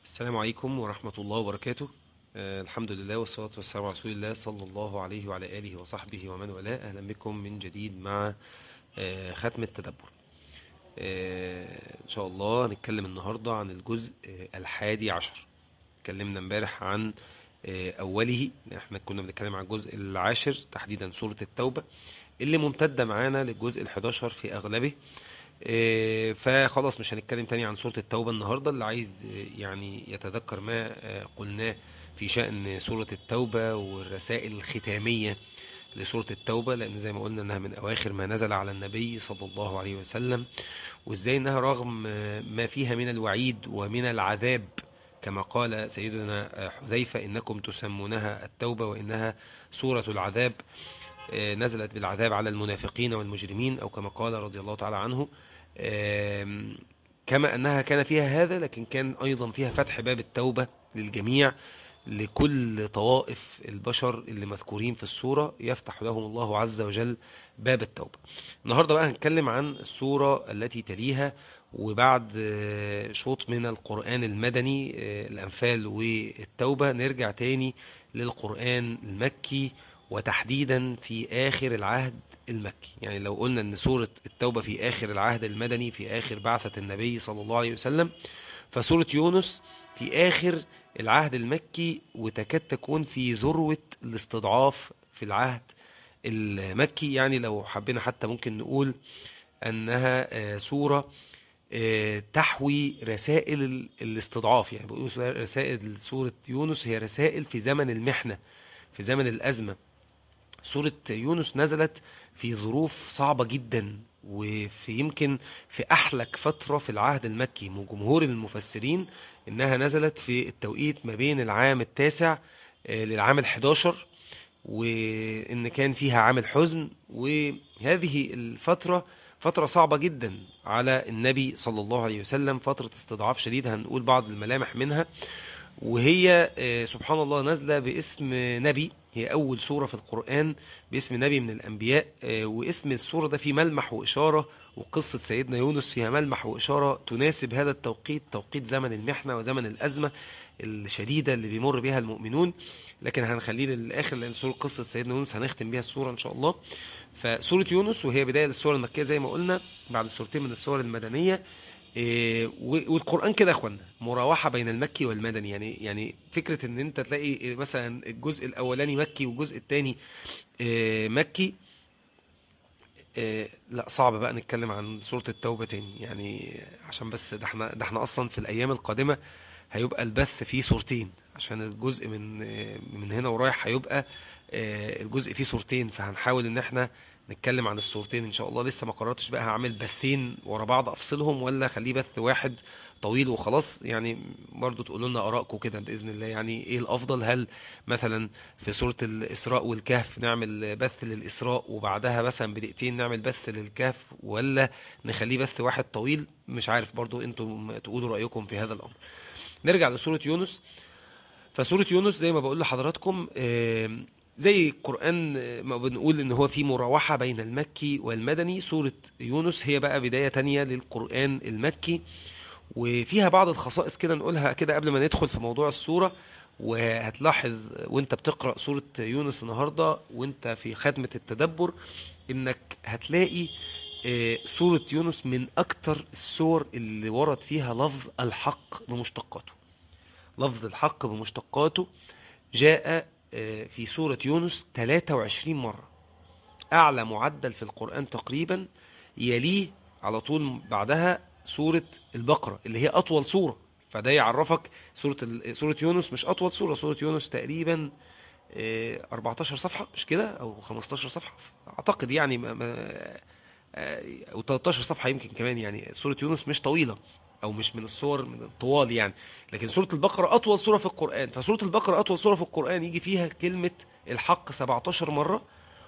السلام عليكم ورحمة الله وبركاته آه الحمد لله والصلاة والسلام على رسول الله صلى الله عليه وعلى آله وصحبه ومن والاه أهلا بكم من جديد مع آه ختم التدبر آه إن شاء الله هنتكلم النهاردة عن الجزء آه الحادي عشر اتكلمنا امبارح عن آه أوله احنا كنا بنتكلم عن الجزء العاشر تحديدا سورة التوبة اللي ممتدة معانا للجزء الحداشر في أغلبه آه، فخلاص مش هنتكلم تاني عن سورة التوبة النهاردة اللي عايز آه، يعني يتذكر ما آه، قلناه في شأن سورة التوبة والرسائل الختامية لسورة التوبة لأن زي ما قلنا إنها من أواخر ما نزل على النبي صلى الله عليه وسلم وإزاي إنها رغم ما فيها من الوعيد ومن العذاب كما قال سيدنا حذيفة إنكم تسمونها التوبة وإنها سورة العذاب نزلت بالعذاب على المنافقين والمجرمين أو كما قال رضي الله تعالى عنه آم، كما أنها كان فيها هذا لكن كان أيضا فيها فتح باب التوبة للجميع لكل طوائف البشر اللي مذكورين في السورة يفتح لهم الله عز وجل باب التوبة النهاردة بقى هنتكلم عن السورة التي تليها وبعد آه، شوط من القرآن المدني آه، الأنفال والتوبة نرجع تاني للقرآن المكي وتحديدا في آخر العهد المكي يعني لو قلنا ان سورة التوبة في آخر العهد المدني في آخر بعثة النبي صلى الله عليه وسلم فسورة يونس في آخر العهد المكي وتكاد تكون في ذروة الاستضعاف في العهد المكي يعني لو حبينا حتى ممكن نقول أنها آه، سورة آه، تحوي رسائل ال- الاستضعاف يعني بيقولوا رسائل سورة يونس هي رسائل في زمن المحنة في زمن الأزمة سورة يونس نزلت في ظروف صعبة جدا وفي يمكن في أحلك فترة في العهد المكي من جمهور المفسرين إنها نزلت في التوقيت ما بين العام التاسع آه، للعام الحداشر وإن كان فيها عام الحزن وهذه الفترة فترة صعبة جدا على النبي صلى الله عليه وسلم فترة استضعاف شديد هنقول بعض الملامح منها وهي آه، سبحان الله نازلة باسم نبي هي أول سورة في القرآن باسم نبي من الأنبياء آه، واسم السورة ده فيه ملمح وإشارة وقصة سيدنا يونس فيها ملمح وإشارة تناسب هذا التوقيت توقيت زمن المحنة وزمن الأزمة الشديدة اللي بيمر بها المؤمنون لكن هنخليه للآخر لأن سورة قصة سيدنا يونس هنختم بيها السورة إن شاء الله فسورة يونس وهي بداية للسورة المكية زي ما قلنا بعد سورتين من السور المدنية إيه، و- والقرآن كده يا اخوانا مراوحة بين المكي والمدني يعني يعني فكرة ان انت تلاقي إيه، مثلا الجزء الاولاني مكي والجزء الثاني مكي إيه، لا صعب بقى نتكلم عن سورة التوبة تاني يعني عشان بس ده احنا ده احنا اصلا في الايام القادمة هيبقى البث فيه صورتين عشان الجزء من إيه، من هنا ورايح هيبقى إيه، الجزء فيه صورتين فهنحاول ان احنا نتكلم عن الصورتين ان شاء الله لسه ما قررتش بقى هعمل بثين ورا بعض افصلهم ولا اخليه بث واحد طويل وخلاص يعني برضو تقولوا لنا ارائكم كده باذن الله يعني ايه الافضل هل مثلا في سوره الاسراء والكهف نعمل بث للاسراء وبعدها مثلا بدقيقتين نعمل بث للكهف ولا نخليه بث واحد طويل مش عارف برضو انتم تقولوا رايكم في هذا الامر نرجع لسوره يونس فسورة يونس زي ما بقول لحضراتكم آم، زي القرآن آه، ما بنقول ان هو في مراوحة بين المكي والمدني سورة يونس هي بقى بداية تانية للقرآن المكي وفيها بعض الخصائص كده نقولها كده قبل ما ندخل في موضوع السورة وهتلاحظ وانت بتقرأ سورة يونس النهاردة وانت في ختمة التدبر انك هتلاقي آه، سورة يونس من اكتر السور اللي ورد فيها لفظ الحق بمشتقاته لفظ الحق بمشتقاته جاء آه، في سورة يونس 23 مرة أعلى معدل في القرآن تقريبا يليه على طول بعدها سورة البقرة اللي هي أطول سورة فده يعرفك سورة ال- سورة يونس مش أطول سورة سورة يونس تقريبا آه، 14 صفحة مش كده أو 15 صفحة أعتقد يعني ما ما آه، او 13 صفحه يمكن كمان يعني سوره يونس مش طويله او مش من الصور من الطوال يعني لكن سوره البقره اطول سوره في القران فسوره البقره اطول سوره في القران يجي فيها كلمه الحق 17 مره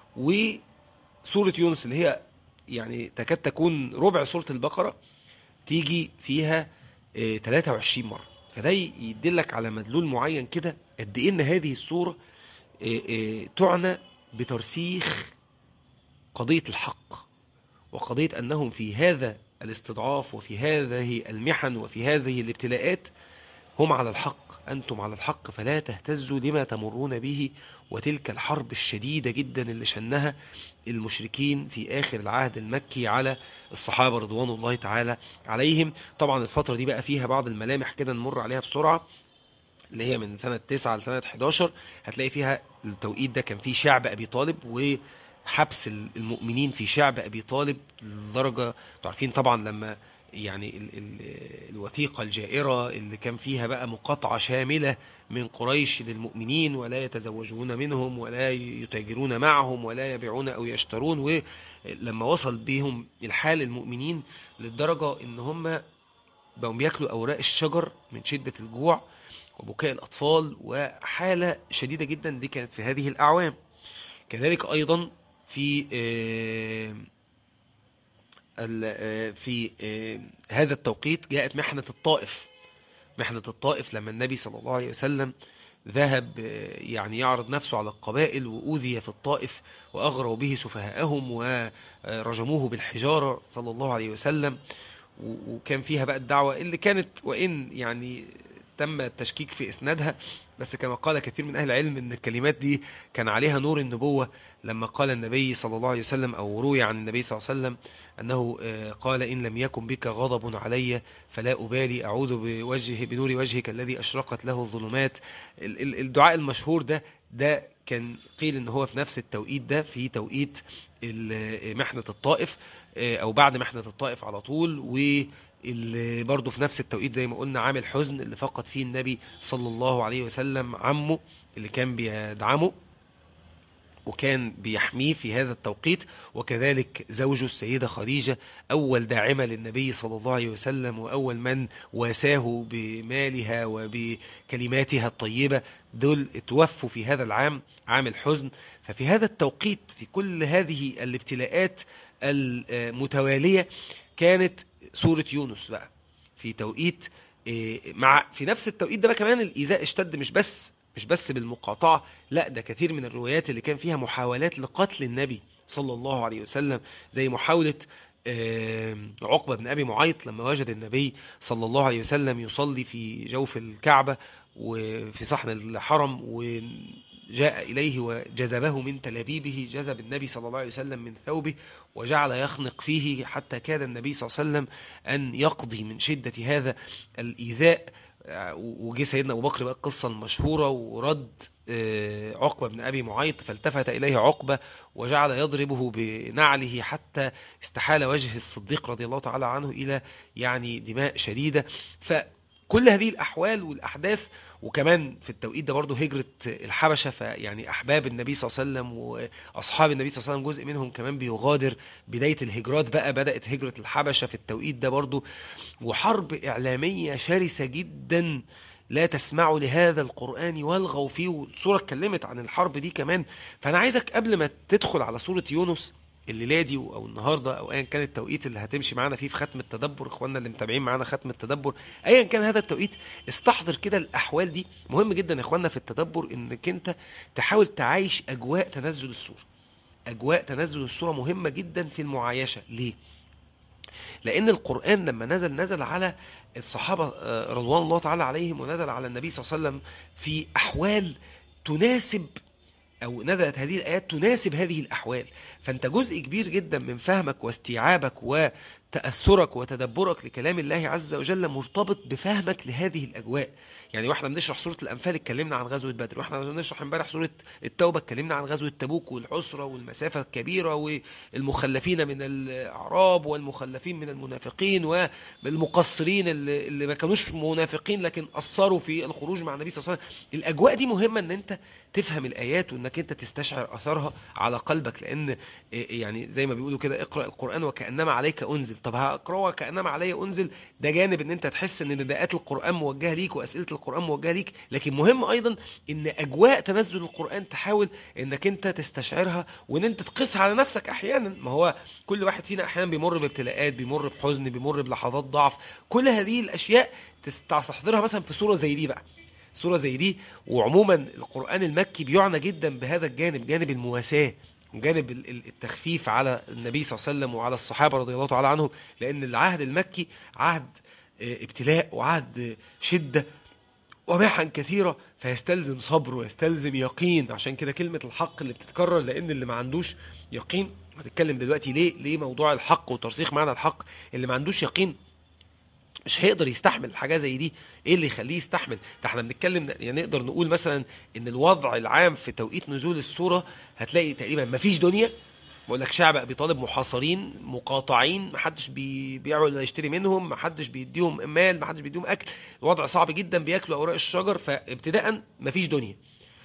وسوره يونس اللي هي يعني تكاد تكون ربع سوره البقره تيجي فيها آه، 23 مره فده يدلك على مدلول معين كده قد ايه ان هذه السوره آه، آه، تعنى بترسيخ قضيه الحق وقضية أنهم في هذا الاستضعاف وفي هذه المحن وفي هذه الابتلاءات هم على الحق أنتم على الحق فلا تهتزوا لما تمرون به وتلك الحرب الشديدة جدا اللي شنها المشركين في آخر العهد المكي على الصحابة رضوان الله تعالى عليهم طبعا الفترة دي بقى فيها بعض الملامح كده نمر عليها بسرعة اللي هي من سنة 9 لسنة 11 هتلاقي فيها التوقيت ده كان فيه شعب أبي طالب وحبس المؤمنين في شعب أبي طالب لدرجة تعرفين طبعا لما يعني ال ال الوثيقة الجائرة اللي كان فيها بقى مقاطعة شاملة من قريش للمؤمنين ولا يتزوجون منهم ولا يتاجرون معهم ولا يبيعون أو يشترون ولما وصل بهم الحال المؤمنين للدرجة ان هم بقوا بياكلوا أوراق الشجر من شدة الجوع وبكاء الأطفال وحالة شديدة جدا دي كانت في هذه الأعوام كذلك أيضا في في هذا التوقيت جاءت محنة الطائف محنة الطائف لما النبي صلى الله عليه وسلم ذهب يعني يعرض نفسه على القبائل وأوذي في الطائف وأغروا به سفهاءهم ورجموه بالحجارة صلى الله عليه وسلم وكان فيها بقى الدعوة اللي كانت وإن يعني تم التشكيك في إسنادها بس كما قال كثير من أهل العلم أن الكلمات دي كان عليها نور النبوة لما قال النبي صلى الله عليه وسلم أو روي عن النبي صلى الله عليه وسلم أنه قال إن لم يكن بك غضب علي فلا أبالي أعوذ بوجه بنور وجهك الذي أشرقت له الظلمات الدعاء المشهور ده ده كان قيل ان هو في نفس التوقيت ده في توقيت محنة الطائف او بعد محنة الطائف على طول و اللي برضه في نفس التوقيت زي ما قلنا عامل حزن اللي فقد فيه النبي صلى الله عليه وسلم عمه اللي كان بيدعمه وكان بيحميه في هذا التوقيت وكذلك زوجه السيدة خديجة أول داعمة للنبي صلى الله عليه وسلم وأول من واساه بمالها وبكلماتها الطيبة دول اتوفوا في هذا العام عام الحزن ففي هذا التوقيت في كل هذه الابتلاءات المتوالية كانت سورة يونس بقى في توقيت مع في نفس التوقيت ده بقى كمان الإيذاء اشتد مش بس مش بس بالمقاطعة لا ده كثير من الروايات اللي كان فيها محاولات لقتل النبي صلى الله عليه وسلم زي محاولة عقبة بن أبي معيط لما وجد النبي صلى الله عليه وسلم يصلي في جوف الكعبة وفي صحن الحرم وجاء إليه وجذبه من تلابيبه جذب النبي صلى الله عليه وسلم من ثوبه وجعل يخنق فيه حتى كاد النبي صلى الله عليه وسلم أن يقضي من شدة هذا الإيذاء وجه سيدنا أبو بكر بقى القصة المشهورة ورد عقبة بن أبي معيط فالتفت إليه عقبة وجعل يضربه بنعله حتى استحال وجه الصديق رضي الله تعالى عنه إلى يعني دماء شديدة فكل هذه الأحوال والأحداث وكمان في التوقيت ده برضه هجرة الحبشة فيعني أحباب النبي صلى الله عليه وسلم وأصحاب النبي صلى الله عليه وسلم جزء منهم كمان بيغادر بداية الهجرات بقى بدأت هجرة الحبشة في التوقيت ده برضه وحرب إعلامية شرسة جدا لا تسمعوا لهذا القرآن والغوا فيه والسورة اتكلمت عن الحرب دي كمان فأنا عايزك قبل ما تدخل على سورة يونس الليله دي او النهارده او ايا كان التوقيت اللي هتمشي معانا فيه في ختم التدبر اخواننا اللي متابعين معانا ختم التدبر ايا كان هذا التوقيت استحضر كده الاحوال دي مهم جدا يا اخواننا في التدبر انك انت تحاول تعايش اجواء تنزل السوره اجواء تنزل السوره مهمه جدا في المعايشه ليه لان القران لما نزل نزل على الصحابه رضوان الله تعالى عليهم ونزل على النبي صلى الله عليه وسلم في احوال تناسب أو نزلت هذه الآيات تناسب هذه الأحوال فأنت جزء كبير جدا من فهمك واستيعابك وتأثرك وتدبرك لكلام الله عز وجل مرتبط بفهمك لهذه الأجواء يعني واحنا بنشرح سورة الأنفال اتكلمنا عن غزوة بدر واحنا بنشرح امبارح سورة التوبة اتكلمنا عن غزوة تبوك والعسرة والمسافة الكبيرة والمخلفين من الأعراب والمخلفين من المنافقين والمقصرين اللي, اللي ما كانوش منافقين لكن قصروا في الخروج مع النبي صلى الله عليه وسلم الأجواء دي مهمة ان انت تفهم الآيات وانك انت تستشعر أثرها على قلبك لأن يعني زي ما بيقولوا كده اقرأ القرآن وكأنما عليك أنزل طب هقرأه وكأنما علي أنزل ده جانب ان انت تحس ان نداءات القرآن موجهة ليك وأسئلة القرآن موجهة ليك لكن مهم أيضا ان أجواء تنزل القرآن تحاول انك انت تستشعرها وان انت تقيسها على نفسك أحيانا ما هو كل واحد فينا أحيانا بيمر بابتلاءات بيمر بحزن بيمر بلحظات ضعف كل هذه الأشياء تستحضرها مثلا في صورة زي دي بقى صورة زي دي وعموما القرآن المكي بيعنى جدا بهذا الجانب جانب المواساة وجانب التخفيف على النبي صلى الله عليه وسلم وعلى الصحابة رضي الله تعالى عنهم لأن العهد المكي عهد ابتلاء وعهد شدة ومحن كثيرة فيستلزم صبر ويستلزم يقين عشان كده كلمة الحق اللي بتتكرر لأن اللي ما عندوش يقين هنتكلم دلوقتي ليه ليه موضوع الحق وترسيخ معنى الحق اللي ما عندوش يقين مش هيقدر يستحمل حاجه زي دي ايه اللي يخليه يستحمل ده احنا بنتكلم يعني نقدر نقول مثلا ان الوضع العام في توقيت نزول السوره هتلاقي تقريبا ما فيش دنيا بقول لك شعب ابي طالب محاصرين مقاطعين محدش بيبيع ولا يشتري منهم محدش بيديهم مال محدش بيديهم اكل الوضع صعب جدا بياكلوا اوراق الشجر فابتداء مفيش دنيا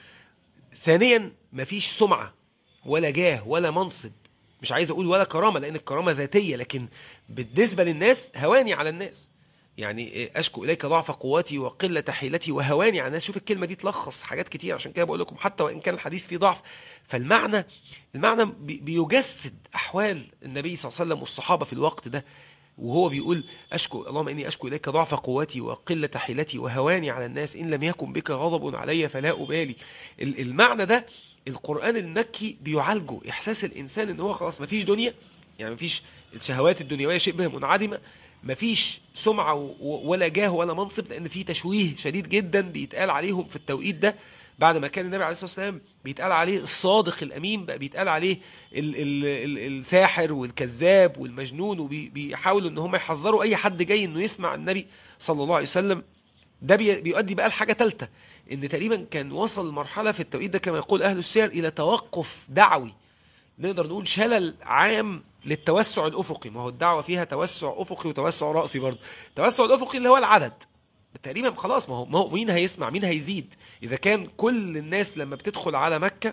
ثانيا مفيش سمعه ولا جاه ولا منصب مش عايز اقول ولا كرامه لان الكرامه ذاتيه لكن بالنسبه للناس هواني على الناس يعني اشكو اليك ضعف قوتي وقله حيلتي وهواني على الناس شوف الكلمه دي تلخص حاجات كتير عشان كده بقول لكم حتى وان كان الحديث فيه ضعف فالمعنى المعنى بي- بيجسد احوال النبي صلى الله عليه وسلم والصحابه في الوقت ده وهو بيقول اشكو اللهم اني اشكو اليك ضعف قوتي وقله حيلتي وهواني على الناس ان لم يكن بك غضب علي فلا ابالي ال- المعنى ده القران المكي بيعالجه احساس الانسان ان هو خلاص مفيش دنيا يعني مفيش الشهوات الدنيويه شبه منعدمه مفيش سمعه و- و- ولا جاه ولا منصب لان في تشويه شديد جدا بيتقال عليهم في التوقيت ده بعد ما كان النبي عليه الصلاه والسلام بيتقال عليه الصادق الامين بقى بيتقال عليه ال ال ال الساحر والكذاب والمجنون وبيحاولوا ان هم يحذروا اي حد جاي انه يسمع النبي صلى الله عليه وسلم ده بي- بيؤدي بقى لحاجه ثالثه ان تقريبا كان وصل مرحله في التوقيت ده كما يقول اهل السير الى توقف دعوي نقدر نقول شلل عام للتوسع الافقي ما هو الدعوه فيها توسع افقي وتوسع راسي برضه التوسع الافقي اللي هو العدد تقريبا خلاص ما هو ما هو مين هيسمع مين هيزيد اذا كان كل الناس لما بتدخل على مكه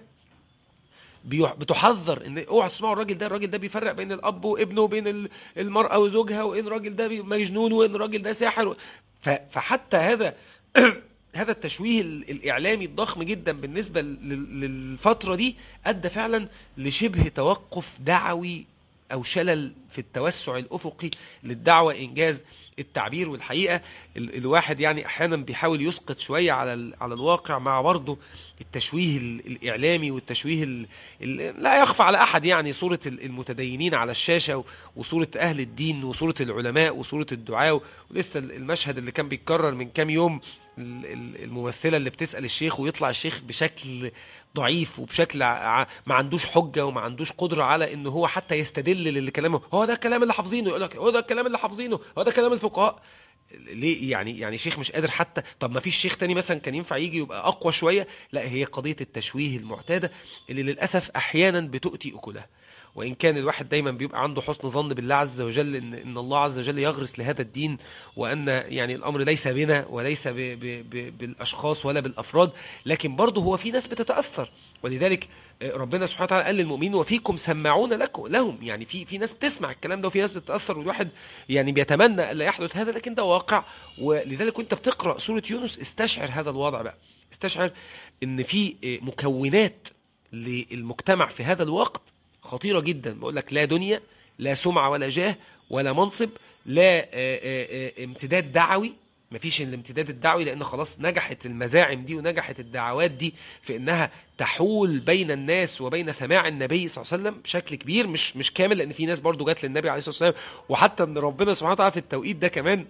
بيح- بتحذر ان اوعوا تسمعوا الراجل ده الراجل ده بيفرق بين الاب وابنه وبين ال- المراه وزوجها وان الراجل ده بي- مجنون وان الراجل ده ساحر ف- فحتى هذا هذا التشويه ال- الاعلامي الضخم جدا بالنسبه لل- للفتره دي ادى فعلا لشبه توقف دعوي او شلل في التوسع الافقي للدعوه انجاز التعبير والحقيقه ال الواحد يعني احيانا بيحاول يسقط شويه على ال على الواقع مع برضه التشويه ال الاعلامي والتشويه ال ال لا يخفى على احد يعني صوره ال- المتدينين على الشاشه و- وصوره اهل الدين وصوره العلماء وصوره الدعاء ولسه ال- المشهد اللي كان بيتكرر من كام يوم ال- ال- الممثله اللي بتسال الشيخ ويطلع الشيخ بشكل ضعيف وبشكل ع- ما عندوش حجه وما عندوش قدره على ان هو حتى يستدل للي كلامه هو ده الكلام اللي حافظينه يقول لك هو ده الكلام اللي حافظينه هو ده كلام الفقهاء ليه يعني يعني شيخ مش قادر حتى طب ما فيش شيخ تاني مثلا كان ينفع يجي يبقى اقوى شويه لا هي قضيه التشويه المعتاده اللي للاسف احيانا بتؤتي اكلها وان كان الواحد دايما بيبقى عنده حسن ظن بالله عز وجل ان ان الله عز وجل يغرس لهذا الدين وان يعني الامر ليس بنا وليس ب ب ب بالاشخاص ولا بالافراد لكن برضه هو في ناس بتتاثر ولذلك آه، ربنا سبحانه وتعالى قال للمؤمنين وفيكم سماعون لكم لهم يعني في في ناس بتسمع الكلام ده وفي ناس بتتاثر والواحد يعني بيتمنى الا يحدث هذا لكن ده واقع ولذلك وانت بتقرا سوره يونس استشعر هذا الوضع بقى استشعر ان في آه، مكونات للمجتمع في هذا الوقت خطيره جدا بقول لك لا دنيا لا سمعه ولا جاه ولا منصب لا آه، آه، آه، امتداد دعوي مفيش الامتداد الدعوي لان خلاص نجحت المزاعم دي ونجحت الدعوات دي في انها تحول بين الناس وبين سماع النبي صلى الله عليه وسلم بشكل كبير مش مش كامل لان في ناس برضو جت للنبي عليه الصلاه والسلام وحتى ان ربنا سبحانه وتعالى في التوقيت ده كمان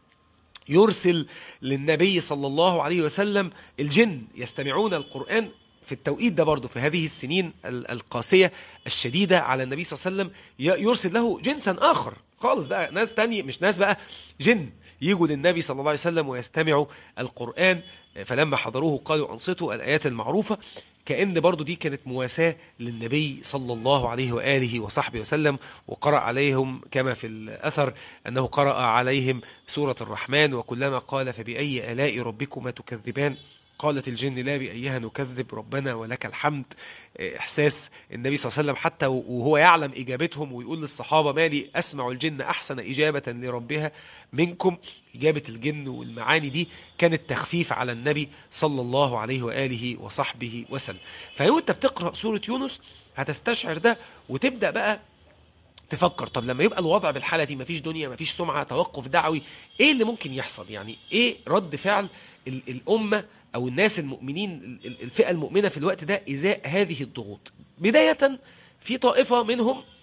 يرسل للنبي صلى الله عليه وسلم الجن يستمعون القرآن في التوقيت ده برضه في هذه السنين ال- القاسية الشديدة على النبي صلى الله عليه وسلم ي- يرسل له جنسا آخر خالص بقى ناس تانية مش ناس بقى جن يجوا للنبي صلى الله عليه وسلم ويستمعوا القرآن فلما حضروه قالوا أنصتوا الآيات المعروفة كأن برضو دي كانت مواساة للنبي صلى الله عليه وآله وصحبه وسلم وقرأ عليهم كما في الأثر أنه قرأ عليهم سورة الرحمن وكلما قال فبأي آلاء ربكما تكذبان قالت الجن لا بأيها نكذب ربنا ولك الحمد إحساس النبي صلى الله عليه وسلم حتى وهو يعلم إجابتهم ويقول للصحابة مالي أسمع الجن أحسن إجابة لربها منكم إجابة الجن والمعاني دي كانت تخفيف على النبي صلى الله عليه وآله وصحبه وسلم فلو أنت بتقرأ سورة يونس هتستشعر ده وتبدأ بقى تفكر طب لما يبقى الوضع بالحالة دي مفيش دنيا مفيش سمعة توقف دعوي ايه اللي ممكن يحصل يعني ايه رد فعل ال- الأمة أو الناس المؤمنين ال- ال- الفئة المؤمنة في الوقت ده إزاء هذه الضغوط بداية في طائفة منهم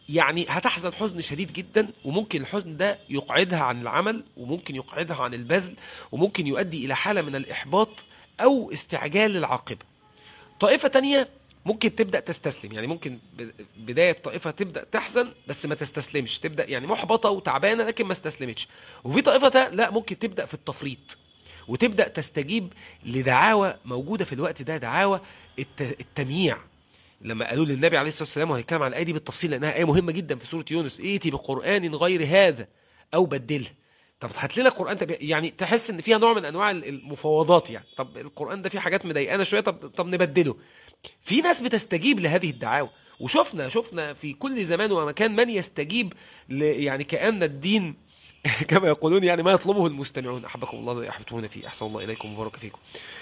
يعني هتحزن حزن شديد جدا وممكن الحزن ده يقعدها عن العمل وممكن يقعدها عن البذل وممكن يؤدي إلى حالة من الإحباط أو استعجال العاقبة طائفة تانية ممكن تبدأ تستسلم يعني ممكن ب- بداية طائفة تبدأ تحزن بس ما تستسلمش تبدأ يعني محبطة وتعبانة لكن ما استسلمتش وفي طائفة تا- لا ممكن تبدأ في التفريط وتبدأ تستجيب لدعاوى موجودة في الوقت ده دعاوى الت- التمييع لما قالوا للنبي عليه الصلاه والسلام وهيتكلم عن الايه دي بالتفصيل لانها ايه مهمه جدا في سوره يونس ائتي بقران غير هذا او بدله طب هات لنا قران طب يعني تحس ان فيها نوع من انواع المفاوضات يعني طب القران ده فيه حاجات مضايقانا شويه طب طب نبدله في ناس بتستجيب لهذه الدعاوى وشفنا شفنا في كل زمان ومكان من يستجيب ل يعني كان الدين كما يقولون يعني ما يطلبه المستمعون احبكم الله يحببون فيه احسن الله اليكم وبارك فيكم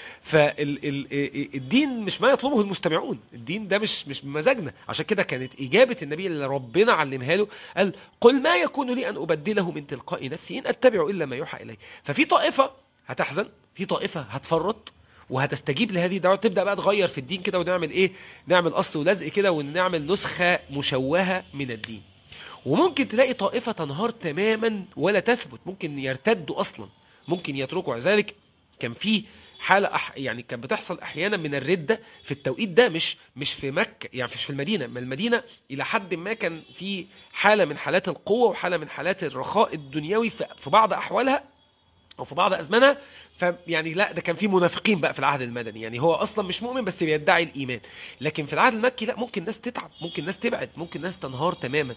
فالدين مش ما يطلبه المستمعون الدين ده مش مش بمزاجنا عشان كده كانت إجابة النبي اللي ربنا علمها له قال قل ما يكون لي أن أبدله من تلقاء نفسي إن أتبع إلا ما يوحى إلي ففي طائفة هتحزن في طائفة هتفرط وهتستجيب لهذه الدعوة تبدأ بقى تغير في الدين كده ونعمل إيه نعمل قص ولزق كده ونعمل نسخة مشوهة من الدين وممكن تلاقي طائفة تنهار تماما ولا تثبت ممكن يرتدوا أصلا ممكن يتركوا ذلك كان في حالة أح يعني كانت بتحصل أحيانا من الردة في التوقيت ده مش مش في مكة يعني مش في المدينة ما المدينة إلى حد ما كان في حالة من حالات القوة وحالة من حالات الرخاء الدنيوي في في بعض أحوالها او في بعض ازمانها فيعني لا ده كان في منافقين بقى في العهد المدني يعني هو اصلا مش مؤمن بس بيدعي الايمان لكن في العهد المكي لا ممكن ناس تتعب ممكن ناس تبعد ممكن ناس تنهار تماما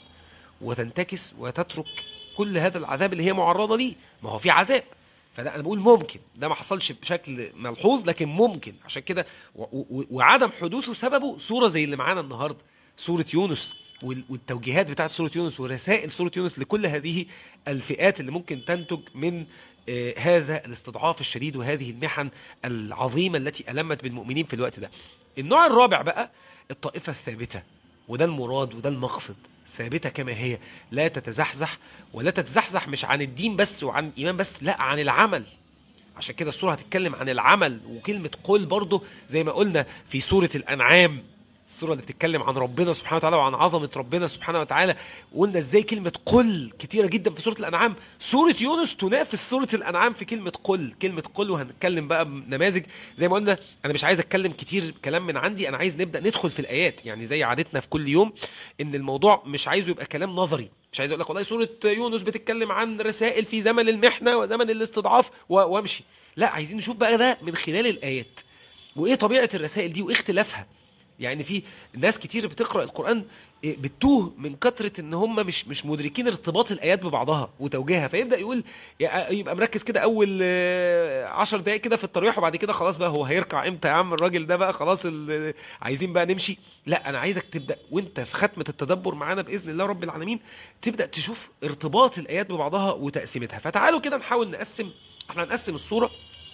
وتنتكس وتترك كل هذا العذاب اللي هي معرضه ليه ما هو في عذاب فده انا بقول ممكن ده ما حصلش بشكل ملحوظ لكن ممكن عشان كده و- و- وعدم حدوثه سببه صوره زي اللي معانا النهارده سوره يونس وال- والتوجيهات بتاعت سوره يونس ورسائل سوره يونس لكل هذه الفئات اللي ممكن تنتج من آه، هذا الاستضعاف الشديد وهذه المحن العظيمه التي المت بالمؤمنين في الوقت ده. النوع الرابع بقى الطائفه الثابته وده المراد وده المقصد ثابته كما هي لا تتزحزح ولا تتزحزح مش عن الدين بس وعن الايمان بس لا عن العمل عشان كده السوره هتتكلم عن العمل وكلمه قل برضه زي ما قلنا في سوره الانعام السوره اللي بتتكلم عن ربنا سبحانه وتعالى وعن عظمه ربنا سبحانه وتعالى وقلنا ازاي كلمه قل كتيره جدا في سوره الانعام سوره يونس تنافس سوره الانعام في كلمه قل كلمه قل وهنتكلم بقى بنماذج زي ما قلنا انا مش عايز اتكلم كتير كلام من عندي انا عايز نبدا ندخل في الايات يعني زي عادتنا في كل يوم ان الموضوع مش عايزه يبقى كلام نظري مش عايز اقول لك والله سوره يونس بتتكلم عن رسائل في زمن المحنه وزمن الاستضعاف و- وامشي لا عايزين نشوف بقى ده من خلال الايات وايه طبيعه الرسائل دي وايه اختلافها يعني في ناس كتير بتقرا القران إيه، بتوه من كثره ان هم مش مش مدركين ارتباط الايات ببعضها وتوجيهها فيبدا يقول يبقى مركز كده اول آه، عشر دقائق كده في التراويح وبعد كده خلاص بقى هو هيركع امتى يا عم الراجل ده بقى خلاص ال- عايزين بقى نمشي لا انا عايزك تبدا وانت في ختمه التدبر معانا باذن الله رب العالمين تبدا تشوف ارتباط الايات ببعضها وتقسيمتها فتعالوا كده نحاول نقسم احنا هنقسم الصوره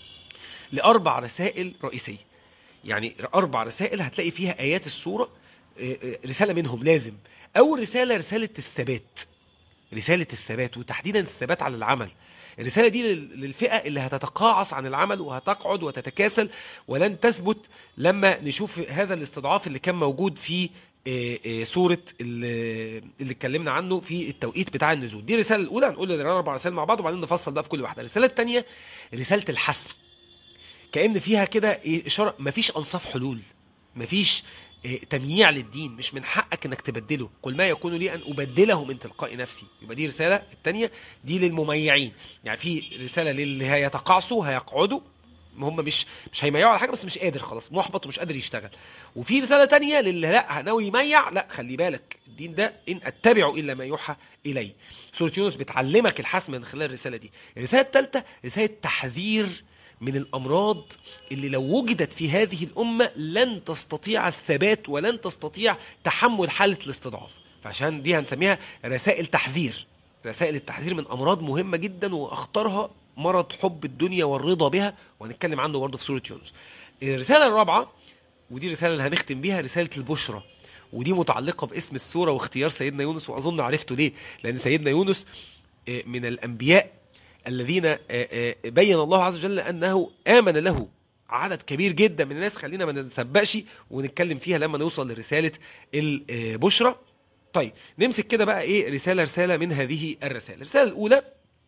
لاربع رسائل رئيسيه يعني اربع رسائل هتلاقي فيها ايات السوره آه، آه، رساله منهم لازم اول رساله رساله الثبات رساله الثبات وتحديدا الثبات على العمل الرساله دي لل- للفئه اللي هتتقاعس عن العمل وهتقعد وتتكاسل ولن تثبت لما نشوف هذا الاستضعاف اللي كان موجود في آه، آه، سوره اللي اللي اتكلمنا عنه في التوقيت بتاع النزول دي الرساله الاولى هنقول الاربع رسائل مع بعض وبعدين نفصل بقى في كل واحده الرساله الثانيه رساله الحسم كأن فيها كده إيه إشارة مفيش أنصاف حلول مفيش إيه تمييع للدين مش من حقك انك تبدله قل ما يكون لي ان ابدله من تلقاء نفسي يبقى دي رساله الثانيه دي للمميعين يعني في رساله للي هيتقاعسوا هيقعدوا هم مش مش هيميعوا على حاجه بس مش قادر خلاص محبط ومش قادر يشتغل وفي رساله تانية للي لا ناوي يميع لا خلي بالك الدين ده ان اتبع الا ما يوحى الي سوره يونس بتعلمك الحسم من خلال الرساله دي الرساله الثالثه رساله تحذير من الامراض اللي لو وجدت في هذه الامه لن تستطيع الثبات ولن تستطيع تحمل حاله الاستضعاف فعشان دي هنسميها رسائل تحذير رسائل التحذير من امراض مهمه جدا واخطرها مرض حب الدنيا والرضا بها وهنتكلم عنه برضه في سوره يونس الرساله الرابعه ودي الرساله اللي هنختم بيها رساله البشرى ودي متعلقه باسم السوره واختيار سيدنا يونس واظن عرفته ليه لان سيدنا يونس آه، من الانبياء الذين آه، آه، بين الله عز وجل انه امن له عدد كبير جدا من الناس خلينا ما نسبقش ونتكلم فيها لما نوصل لرساله البشرى طيب نمسك كده بقى ايه رساله رساله من هذه الرسائل الرساله الاولى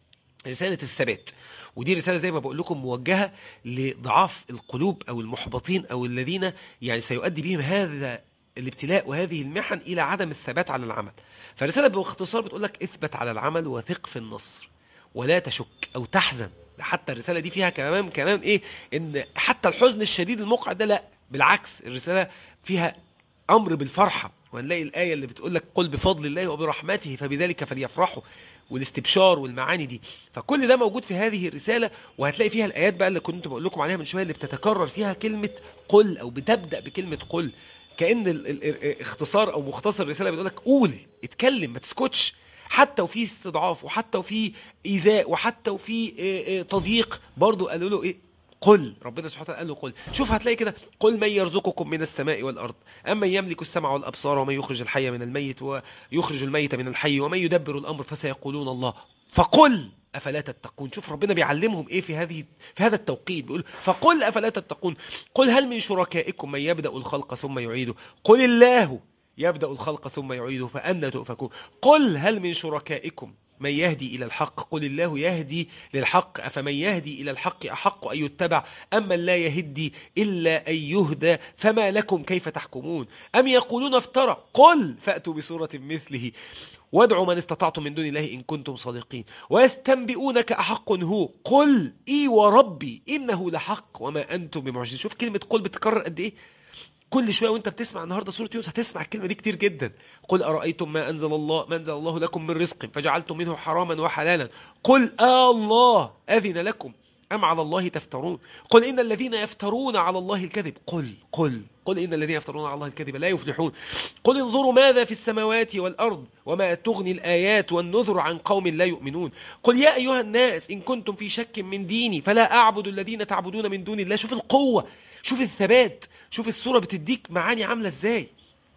رساله الثبات ودي رساله زي ما بقول لكم موجهه لضعاف القلوب او المحبطين او الذين يعني سيؤدي بهم هذا الابتلاء وهذه المحن الى عدم الثبات على العمل فالرساله باختصار بتقول لك اثبت على العمل وثق في النصر ولا تشك او تحزن حتى الرساله دي فيها كمان كمان ايه ان حتى الحزن الشديد المقعد ده لا بالعكس الرساله فيها امر بالفرحه وهنلاقي الايه اللي بتقول لك قل بفضل الله وبرحمته فبذلك فليفرحوا والاستبشار والمعاني دي فكل ده موجود في هذه الرساله وهتلاقي فيها الايات بقى اللي كنت بقول لكم عليها من شويه اللي بتتكرر فيها كلمه قل او بتبدا بكلمه قل كان ال- ال- ال- اختصار او مختصر الرساله بيقول لك قول اتكلم ما تسكتش حتى وفي استضعاف وحتى وفي ايذاء وحتى وفي إيه إيه تضييق برضو قالوا له ايه قل ربنا سبحانه وتعالى قال له قل شوف هتلاقي كده قل من يرزقكم من السماء والارض اما يملك السمع والابصار ومن يخرج الحي من الميت ويخرج الميت من الحي ومن يدبر الامر فسيقولون الله فقل افلا تتقون شوف ربنا بيعلمهم ايه في هذه في هذا التوقيت بيقول فقل افلا تتقون قل هل من شركائكم من يبدا الخلق ثم يعيده قل الله يبدا الخلق ثم يعيده فأنى تؤفكون قل هل من شركائكم من يهدي إلى الحق قل الله يهدي للحق أفمن يهدي إلى الحق أحق أن يتبع أما لا يهدي إلا أن يهدى فما لكم كيف تحكمون أم يقولون افترى قل فأتوا بسورة مثله وادعوا من استطعتم من دون الله إن كنتم صادقين ويستنبئونك أحق هو قل إي وربي إنه لحق وما أنتم بمعجزين شوف كلمة قل بتكرر قد إيه كل شويه وانت بتسمع النهارده سوره يونس هتسمع الكلمه دي كتير جدا قل ارايتم ما انزل الله ما انزل الله لكم من رزق فجعلتم منه حراما وحلالا قل آه الله اذن لكم ام على الله تفترون قل ان الذين يفترون على الله الكذب قل قل قل ان الذين يفترون على الله الكذب لا يفلحون قل انظروا ماذا في السماوات والارض وما تغني الايات والنذر عن قوم لا يؤمنون قل يا ايها الناس ان كنتم في شك من ديني فلا اعبد الذين تعبدون من دون الله شوف القوه شوف الثبات شوف الصورة بتديك معاني عاملة ازاي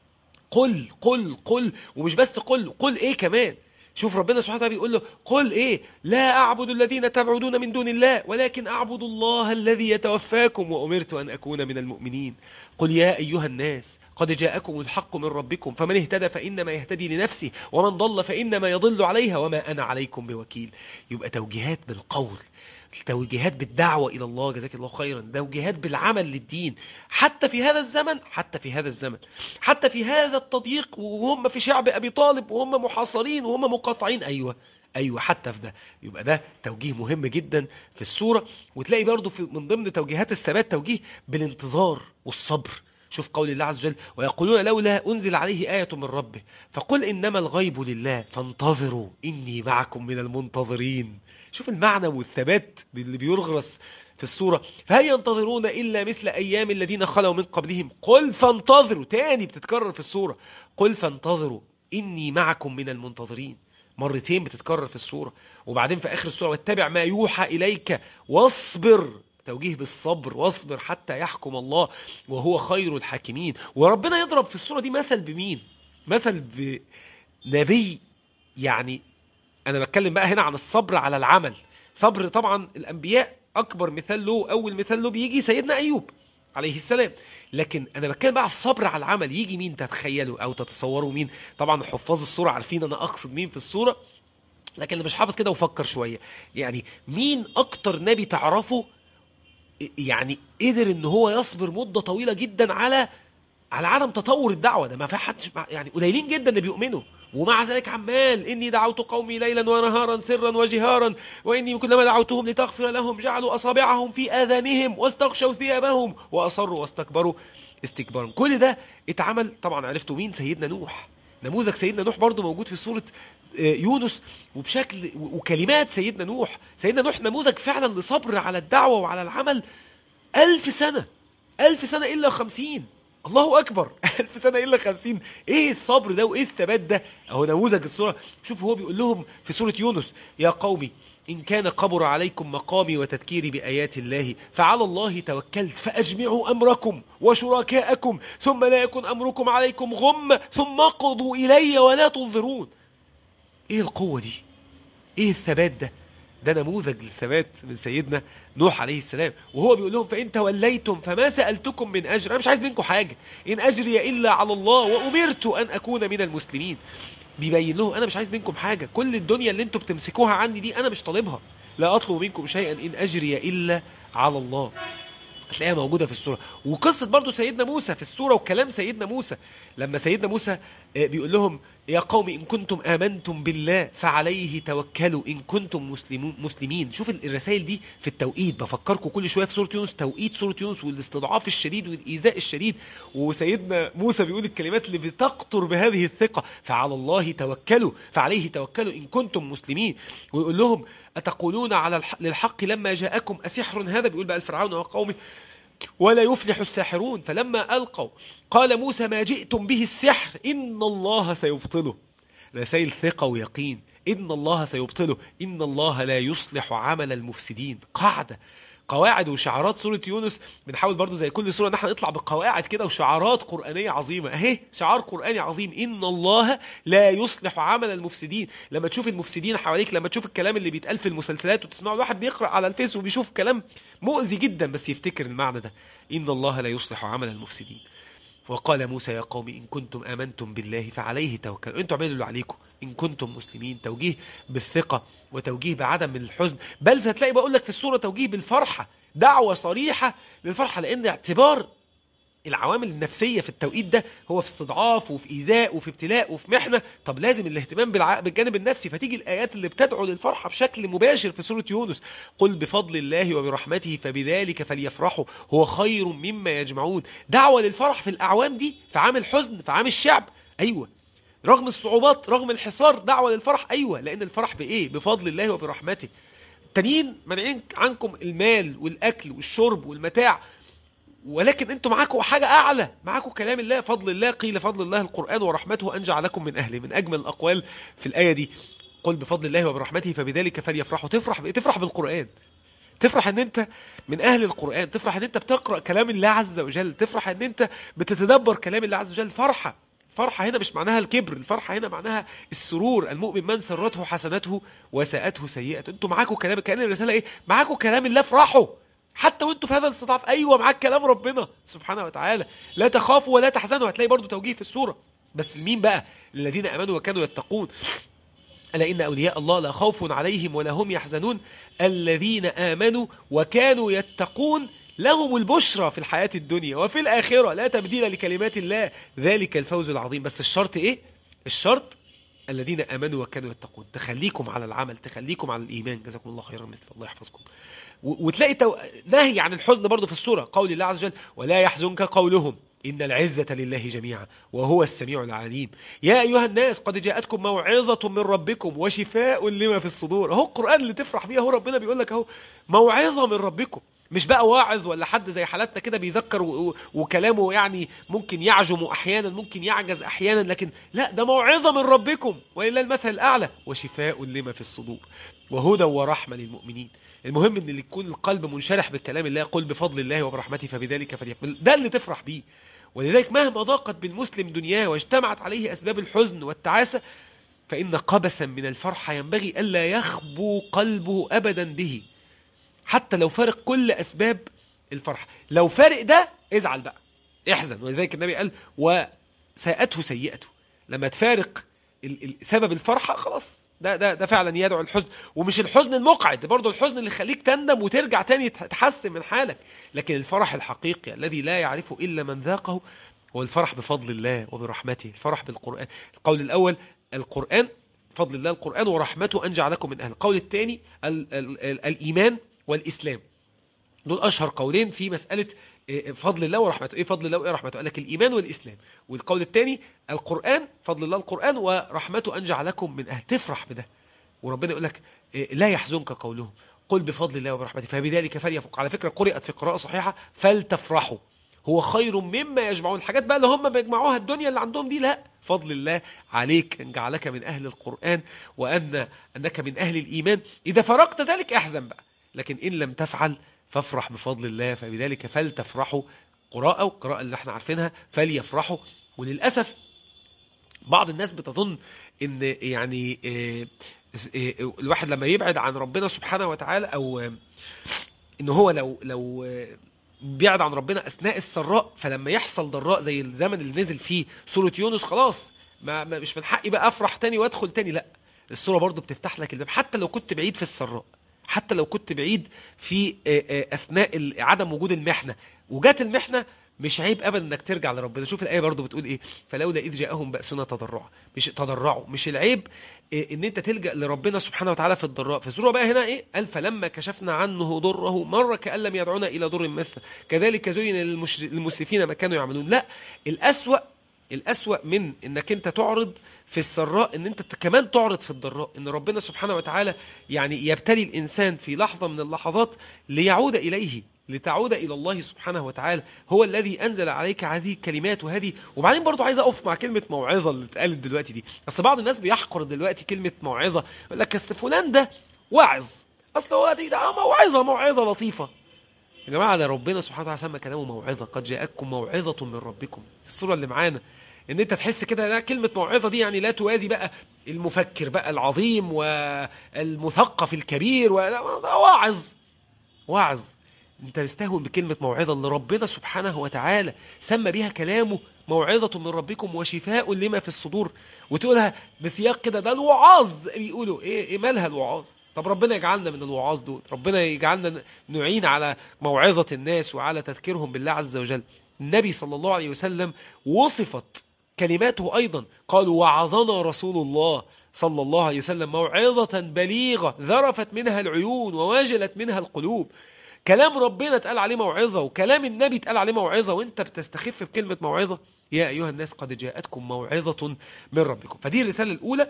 قل قل قل ومش بس قل قل ايه كمان شوف ربنا سبحانه وتعالى بيقول له قل ايه لا اعبد الذين تعبدون من دون الله ولكن اعبد الله الذي يتوفاكم وامرت ان اكون من المؤمنين قل يا ايها الناس قد جاءكم الحق من ربكم فمن اهتدى فانما يهتدي لنفسه ومن ضل فانما يضل عليها وما انا عليكم بوكيل يبقى توجيهات بالقول توجيهات بالدعوة إلى الله جزاك الله خيرا توجيهات بالعمل للدين حتى في هذا الزمن حتى في هذا الزمن حتى في هذا التضييق وهم في شعب أبي طالب وهم محاصرين وهم مقاطعين أيوة أيوة حتى في ده يبقى ده توجيه مهم جدا في السورة وتلاقي برضو في من ضمن توجيهات الثبات توجيه بالانتظار والصبر شوف قول الله عز وجل ويقولون لولا أنزل عليه آية من ربه فقل إنما الغيب لله فانتظروا إني معكم من المنتظرين شوف المعنى والثبات اللي بيرغرس في السورة فهل ينتظرون إلا مثل أيام الذين خلوا من قبلهم قل فانتظروا تاني بتتكرر في السورة قل فانتظروا إني معكم من المنتظرين مرتين بتتكرر في السورة وبعدين في آخر السورة واتبع ما يوحى إليك واصبر توجيه بالصبر واصبر حتى يحكم الله وهو خير الحاكمين وربنا يضرب في السورة دي مثل بمين مثل بنبي يعني انا بتكلم بقى هنا عن الصبر على العمل صبر طبعا الانبياء اكبر مثال له اول مثال له بيجي سيدنا ايوب عليه السلام لكن انا بتكلم بقى على الصبر على العمل يجي مين تتخيلوا او تتصوروا مين طبعا حفاظ الصوره عارفين انا اقصد مين في الصوره لكن اللي مش حافظ كده وفكر شويه يعني مين اكتر نبي تعرفه يعني قدر ان هو يصبر مده طويله جدا على على عدم تطور الدعوه ده ما في حدش يعني قليلين جدا اللي بيؤمنوا ومع ذلك عمال إني دعوت قومي ليلا ونهارا سرا وجهارا وإني كلما دعوتهم لتغفر لهم جعلوا أصابعهم في آذانهم واستغشوا ثيابهم وأصروا واستكبروا استكبارا كل ده اتعمل طبعا عرفتوا مين سيدنا نوح نموذج سيدنا نوح برضه موجود في سورة يونس وبشكل وكلمات سيدنا نوح سيدنا نوح نموذج فعلا لصبر على الدعوة وعلى العمل ألف سنة ألف سنة إلا خمسين الله اكبر ألف سنه الا خمسين ايه الصبر ده وايه الثبات ده اهو نموذج الصوره شوف هو بيقول لهم في سوره يونس يا قومي إن كان قبر عليكم مقامي وتذكيري بآيات الله فعلى الله توكلت فأجمعوا أمركم وشركاءكم ثم لا يكن أمركم عليكم غم ثم اقضوا إلي ولا تنظرون إيه القوة دي إيه الثبات ده ده نموذج للثبات من سيدنا نوح عليه السلام وهو بيقول لهم فان توليتم فما سالتكم من اجر انا مش عايز منكم حاجه ان اجري الا على الله وامرت ان اكون من المسلمين بيبين لهم انا مش عايز منكم حاجه كل الدنيا اللي انتم بتمسكوها عني دي انا مش طالبها لا اطلب منكم شيئا ان اجري الا على الله هتلاقيها موجوده في السوره وقصه برضو سيدنا موسى في السوره وكلام سيدنا موسى لما سيدنا موسى آه، بيقول لهم يا قوم ان كنتم امنتم بالله فعليه توكلوا ان كنتم مسلمون مسلمين شوف الرسائل دي في التوقيت بفكركم كل شويه في سوره يونس توقيت سوره يونس والاستضعاف الشديد والايذاء الشديد وسيدنا موسى بيقول الكلمات اللي بتقطر بهذه الثقه فعلى الله توكلوا فعليه توكلوا ان كنتم مسلمين ويقول لهم اتقولون على الح- للحق لما جاءكم اسحر هذا بيقول بقى الفرعون وقومه ولا يفلح الساحرون فلما ألقوا قال موسى ما جئتم به السحر إن الله سيبطله رسائل ثقة ويقين إن الله سيبطله إن الله لا يصلح عمل المفسدين قاعدة قواعد وشعارات سورة يونس بنحاول برضو زي كل سورة ان احنا نطلع بقواعد كده وشعارات قرآنية عظيمة اهي شعار قرآني عظيم ان الله لا يصلح عمل المفسدين لما تشوف المفسدين حواليك لما تشوف الكلام اللي بيتقال في المسلسلات وتسمعه الواحد بيقرأ على الفيس وبيشوف كلام مؤذي جدا بس يفتكر المعنى ده ان الله لا يصلح عمل المفسدين وقال موسى يا قوم إن كنتم آمنتم بالله فعليه توكلوا أنتم اعملوا اللي عليكم إن كنتم مسلمين توجيه بالثقة وتوجيه بعدم الحزن بل هتلاقي بقول لك في السورة توجيه بالفرحة دعوة صريحة للفرحة لأن اعتبار العوامل النفسية في التوقيت ده هو في استضعاف وفي إيذاء وفي ابتلاء وفي محنة طب لازم الاهتمام بالع... بالجانب النفسي فتيجي الآيات اللي بتدعو للفرحة بشكل مباشر في سورة يونس قل بفضل الله وبرحمته فبذلك فليفرحوا هو خير مما يجمعون دعوة للفرح في الأعوام دي في عام الحزن في عام الشعب أيوة رغم الصعوبات رغم الحصار دعوة للفرح أيوة لأن الفرح بإيه بفضل الله وبرحمته التانيين مانعين عنكم المال والأكل والشرب والمتاع ولكن انتم معاكم حاجة أعلى معاكم كلام الله فضل الله قيل فضل الله القرآن ورحمته أن جعلكم من أهله من أجمل الأقوال في الآية دي قل بفضل الله وبرحمته فبذلك فليفرحوا تفرح بإيه؟ تفرح بالقرآن تفرح ان انت من اهل القرآن تفرح ان انت بتقرأ كلام الله عز وجل تفرح ان انت بتتدبر كلام الله عز وجل فرحة فرحة هنا مش معناها الكبر الفرحة هنا معناها السرور المؤمن من سرته حسنته وساءته سيئته انتوا معاكم كلام كأن الرسالة ايه معاكم كلام الله افرحوا حتى وانتوا في هذا الاستضعاف ايوه معاك كلام ربنا سبحانه وتعالى لا تخافوا ولا تحزنوا هتلاقي برضو توجيه في السورة بس لمين بقى الذين امنوا وكانوا يتقون ألا إن أولياء الله لا خوف عليهم ولا هم يحزنون الذين آمنوا وكانوا يتقون لهم البشرى في الحياة الدنيا وفي الآخرة لا تبديل لكلمات الله ذلك الفوز العظيم بس الشرط إيه؟ الشرط الذين آمنوا وكانوا يتقون تخليكم على العمل تخليكم على الإيمان جزاكم الله خيرا مثل الله يحفظكم و- وتلاقي تو... نهي عن الحزن برضه في السورة قول الله عز وجل ولا يحزنك قولهم إن العزة لله جميعا وهو السميع العليم يا أيها الناس قد جاءتكم موعظة من ربكم وشفاء لما في الصدور أهو القرآن اللي تفرح بيه أهو ربنا بيقول لك أهو موعظة من ربكم مش بقى واعظ ولا حد زي حالاتنا كده بيذكر و... و... وكلامه يعني ممكن يعجم أحيانا ممكن يعجز أحيانا لكن لا ده موعظة من ربكم ولله المثل الأعلى وشفاء لما في الصدور وهدى ورحمة للمؤمنين المهم ان اللي يكون القلب منشرح بالكلام الله قل بفضل الله وبرحمته فبذلك فليفرح ده اللي تفرح بيه ولذلك مهما ضاقت بالمسلم دنياه واجتمعت عليه اسباب الحزن والتعاسه فان قبسا من الفرحه ينبغي الا يخبو قلبه ابدا به حتى لو فارق كل اسباب الفرحه لو فارق ده ازعل بقى احزن ولذلك النبي قال وساءته سيئته لما تفارق ال- ال- سبب الفرحه خلاص ده ده ده فعلا يدعو الحزن ومش الحزن المقعد برضه الحزن اللي يخليك تندم وترجع تاني تحسن من حالك لكن الفرح الحقيقي الذي لا يعرفه الا من ذاقه هو الفرح بفضل الله وبرحمته الفرح بالقران القول الاول القران فضل الله القران ورحمته ان جعلكم من اهل القول الثاني ال ال ال الايمان والاسلام دول اشهر قولين في مساله إيه، فضل الله ورحمته ايه فضل الله وايه رحمته قال لك الايمان والاسلام والقول الثاني القران فضل الله القران ورحمته ان جعلكم من اهل تفرح بده وربنا يقول لك إيه، لا يحزنك قولهم قل بفضل الله وبرحمته فبذلك فليفرح على فكره قرات في قراءه صحيحه فلتفرحوا هو خير مما يجمعون الحاجات بقى اللي هم بيجمعوها الدنيا اللي عندهم دي لا فضل الله عليك ان جعلك من اهل القران وان انك من اهل الايمان اذا فرقت ذلك احزن بقى لكن ان لم تفعل فافرح بفضل الله فبذلك فلتفرحوا قراءة والقراءة اللي احنا عارفينها فليفرحوا وللأسف بعض الناس بتظن ان يعني آه، إز- إيه، الواحد لما يبعد عن ربنا سبحانه وتعالى او آه، ان هو لو لو آه، بيعد عن ربنا اثناء السراء فلما يحصل ضراء زي الزمن اللي نزل فيه سوره يونس خلاص ما ما- مش من حقي بقى افرح تاني وادخل تاني لا السوره برضو بتفتح لك الباب حتى لو كنت بعيد في السراء حتى لو كنت بعيد في آه، آه، اثناء ال- عدم وجود المحنه وجات المحنه مش عيب ابدا انك ترجع لربنا شوف الايه برضو بتقول ايه فلولا اذ جاءهم باسنا تضرعوا مش تضرعوا مش العيب إيه ان انت تلجا لربنا سبحانه وتعالى في الضراء في السوره بقى هنا ايه قال فلما كشفنا عنه ضره مر كان لم يدعونا الى ضر مثله كذلك زين للمشر- للمسرفين ما كانوا يعملون لا الاسوا الأسوأ من انك انت تعرض في السراء ان انت كمان تعرض في الضراء ان ربنا سبحانه وتعالى يعني يبتلي الانسان في لحظة من اللحظات ليعود اليه لتعود الى الله سبحانه وتعالى هو الذي انزل عليك هذه الكلمات وهذه وبعدين برضو عايز اقف مع كلمة موعظة اللي اتقالت دلوقتي دي اصل بعض الناس بيحقر دلوقتي كلمة موعظة يقول لك اصل فلان ده واعظ اصل هو دي ده موعظة موعظة لطيفة يا جماعه ده ربنا سبحانه وتعالى سمى كلامه موعظه قد جاءتكم موعظه من ربكم الصوره اللي معانا ان انت تحس كده لا كلمه موعظه دي يعني لا توازي بقى المفكر بقى العظيم والمثقف الكبير ولا ده واعظ واعظ انت مستهون بكلمه موعظه اللي ربنا سبحانه وتعالى سمى بيها كلامه موعظه من ربكم وشفاء لما في الصدور وتقولها بسياق كده ده الوعاظ بيقولوا ايه ايه مالها الوعاظ طب ربنا يجعلنا من الوعاظ دول ربنا يجعلنا نعين على موعظه الناس وعلى تذكيرهم بالله عز وجل النبي صلى الله عليه وسلم وصفت كلماته ايضا قالوا وعظنا رسول الله صلى الله عليه وسلم موعظة بليغة ذرفت منها العيون وواجلت منها القلوب كلام ربنا اتقال عليه موعظة وكلام النبي اتقال عليه موعظة وانت بتستخف بكلمة موعظة يا أيها الناس قد جاءتكم موعظة من ربكم فدي الرسالة الأولى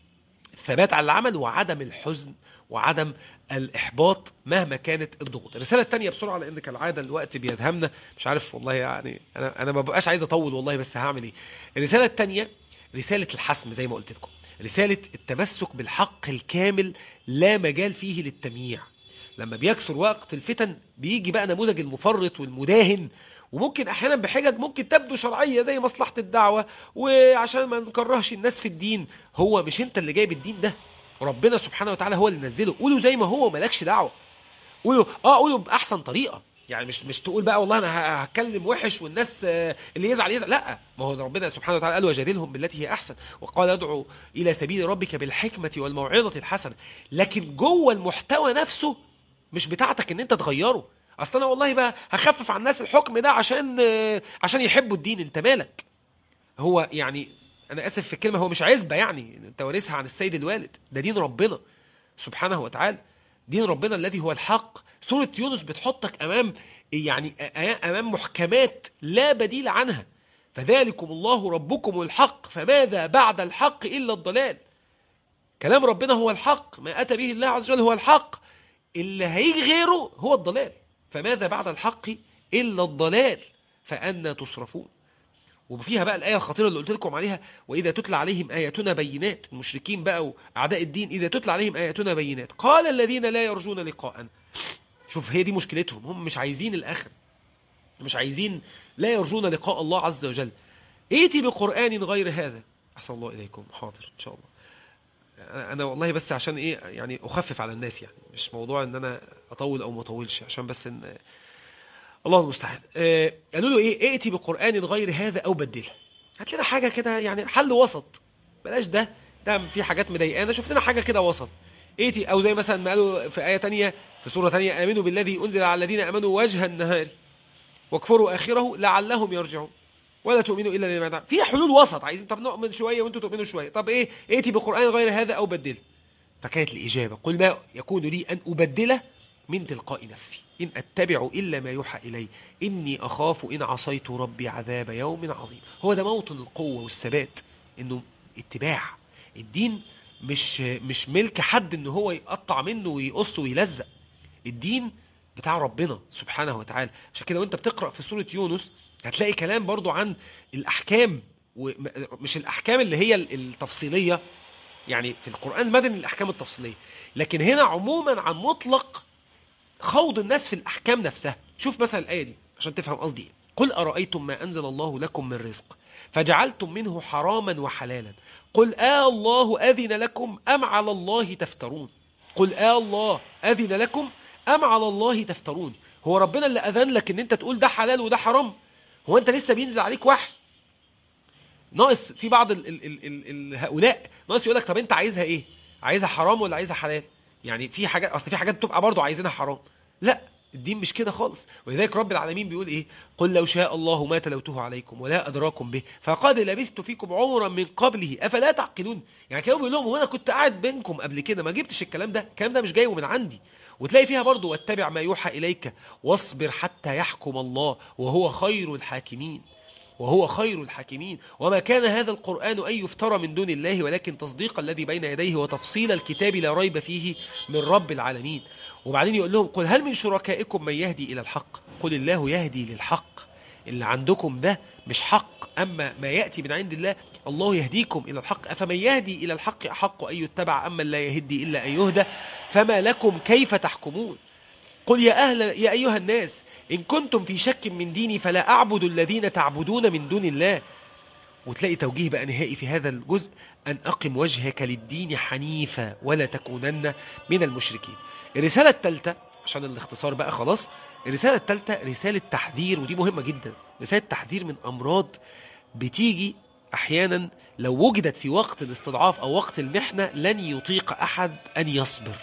الثبات على العمل وعدم الحزن وعدم الإحباط مهما كانت الضغوط الرسالة الثانية بسرعة لأن كالعادة الوقت بيدهمنا مش عارف والله يعني أنا أنا ما ببقاش عايز أطول والله بس هعمل إيه الرسالة الثانية رسالة الحسم زي ما قلت لكم رسالة التمسك بالحق الكامل لا مجال فيه للتمييع لما بيكثر وقت الفتن بيجي بقى نموذج المفرط والمداهن وممكن احيانا بحجج ممكن تبدو شرعيه زي مصلحه الدعوه وعشان ما نكرهش الناس في الدين هو مش انت اللي جايب الدين ده ربنا سبحانه وتعالى هو اللي نزله قولوا زي ما هو مالكش دعوه قولوا اه قولوا باحسن طريقه يعني مش مش تقول بقى والله انا ه- هتكلم وحش والناس آه، اللي يزعل يزعل لا ما هو ربنا سبحانه وتعالى قال وجادلهم بالتي هي احسن وقال ادعو الى سبيل ربك بالحكمه والموعظه الحسنه لكن جوه المحتوى نفسه مش بتاعتك ان انت تغيره اصل انا والله بقى هخفف عن الناس الحكم ده عشان آه، عشان يحبوا الدين انت مالك هو يعني انا اسف في الكلمه هو مش عزبه يعني انت وارثها عن السيد الوالد ده دين ربنا سبحانه وتعالى دين ربنا الذي هو الحق سوره يونس بتحطك امام يعني آ- امام محكمات لا بديل عنها فذلكم الله ربكم الحق فماذا بعد الحق الا الضلال كلام ربنا هو الحق ما اتى به الله عز وجل هو الحق اللي هيجي غيره هو الضلال فماذا بعد الحق الا الضلال فأنا تصرفون وفيها بقى الآية الخطيرة اللي قلت لكم عليها وإذا تتلى عليهم آياتنا بينات المشركين بقى وأعداء الدين إذا تتلى عليهم آياتنا بينات قال الذين لا يرجون لقاءنا شوف هي دي مشكلتهم هم مش عايزين الآخر مش عايزين لا يرجون لقاء الله عز وجل ائتي بقرآن غير هذا أحسن الله إليكم حاضر إن شاء الله أنا- أنا والله بس عشان إيه يعني أخفف على الناس يعني مش موضوع إن أنا أطول أو ما أطولش عشان بس إن الله المستعان آه، قالوا له ايه ائتي بقران غير هذا او بدله هات لنا حاجه كده يعني حل وسط بلاش ده ده في حاجات مضايقانا شوف لنا حاجه كده وسط ائتي او زي مثلا ما قالوا في ايه تانية في سوره تانية امنوا بالذي انزل على الذين امنوا وجه النهار واكفروا اخره لعلهم يرجعون ولا تؤمنوا الا لما دعا في حلول وسط عايزين طب نؤمن شويه وانتوا تؤمنوا شويه طب ايه ائتي بقران غير هذا او بدله فكانت الإجابة قل ما يكون لي أن أبدله من تلقاء نفسي إن أتبع إلا ما يوحى إلي إني أخاف إن عصيت ربي عذاب يوم عظيم هو ده موطن القوة والثبات إنه اتباع الدين مش مش ملك حد إن هو يقطع منه ويقص ويلزق الدين بتاع ربنا سبحانه وتعالى عشان كده وانت بتقرأ في سورة يونس هتلاقي كلام برضو عن الأحكام ومش الأحكام اللي هي التفصيلية يعني في القرآن المدني الأحكام التفصيلية لكن هنا عموما عن مطلق خوض الناس في الأحكام نفسها شوف مثلا الآية دي عشان تفهم قصدي إيه قل أرأيتم ما أنزل الله لكم من رزق فجعلتم منه حراما وحلالا قل آه الله أذن لكم أم على الله تفترون قل آه الله أذن لكم أم على الله تفترون هو ربنا اللي أذن لك إن أنت تقول ده حلال وده حرام هو أنت لسه بينزل عليك وحي ناقص في بعض ال ال ال ال ال هؤلاء ناقص يقول لك طب انت عايزها ايه عايزها حرام ولا عايزها حلال يعني في حاجات اصل في حاجات بتبقى برضه عايزينها حرام لا الدين مش كده خالص ولذلك رب العالمين بيقول ايه قل لو شاء الله ما تلوته عليكم ولا ادراكم به فقد لبثت فيكم عمرا من قبله افلا تعقلون يعني كانوا بيقول لهم هو انا كنت قاعد بينكم قبل كده ما جبتش الكلام ده الكلام ده مش جاي من عندي وتلاقي فيها برضه واتبع ما يوحى اليك واصبر حتى يحكم الله وهو خير الحاكمين وهو خير الحاكمين وما كان هذا القرآن أن يفترى من دون الله ولكن تصديق الذي بين يديه وتفصيل الكتاب لا ريب فيه من رب العالمين وبعدين يقول لهم قل هل من شركائكم من يهدي إلى الحق قل الله يهدي للحق اللي عندكم ده مش حق أما ما يأتي من عند الله الله يهديكم إلى الحق أفمن يهدي إلى الحق أحق أن يتبع أما لا يهدي إلا أن يهدى فما لكم كيف تحكمون قل يا أهل يا أيها الناس إن كنتم في شك من ديني فلا أعبد الذين تعبدون من دون الله وتلاقي توجيه بقى نهائي في هذا الجزء أن أقم وجهك للدين حنيفا ولا تكونن من المشركين الرسالة الثالثة عشان الاختصار بقى خلاص الرسالة الثالثة رسالة تحذير ودي مهمة جدا رسالة تحذير من أمراض بتيجي أحيانا لو وجدت في وقت الاستضعاف أو وقت المحنة لن يطيق أحد أن يصبر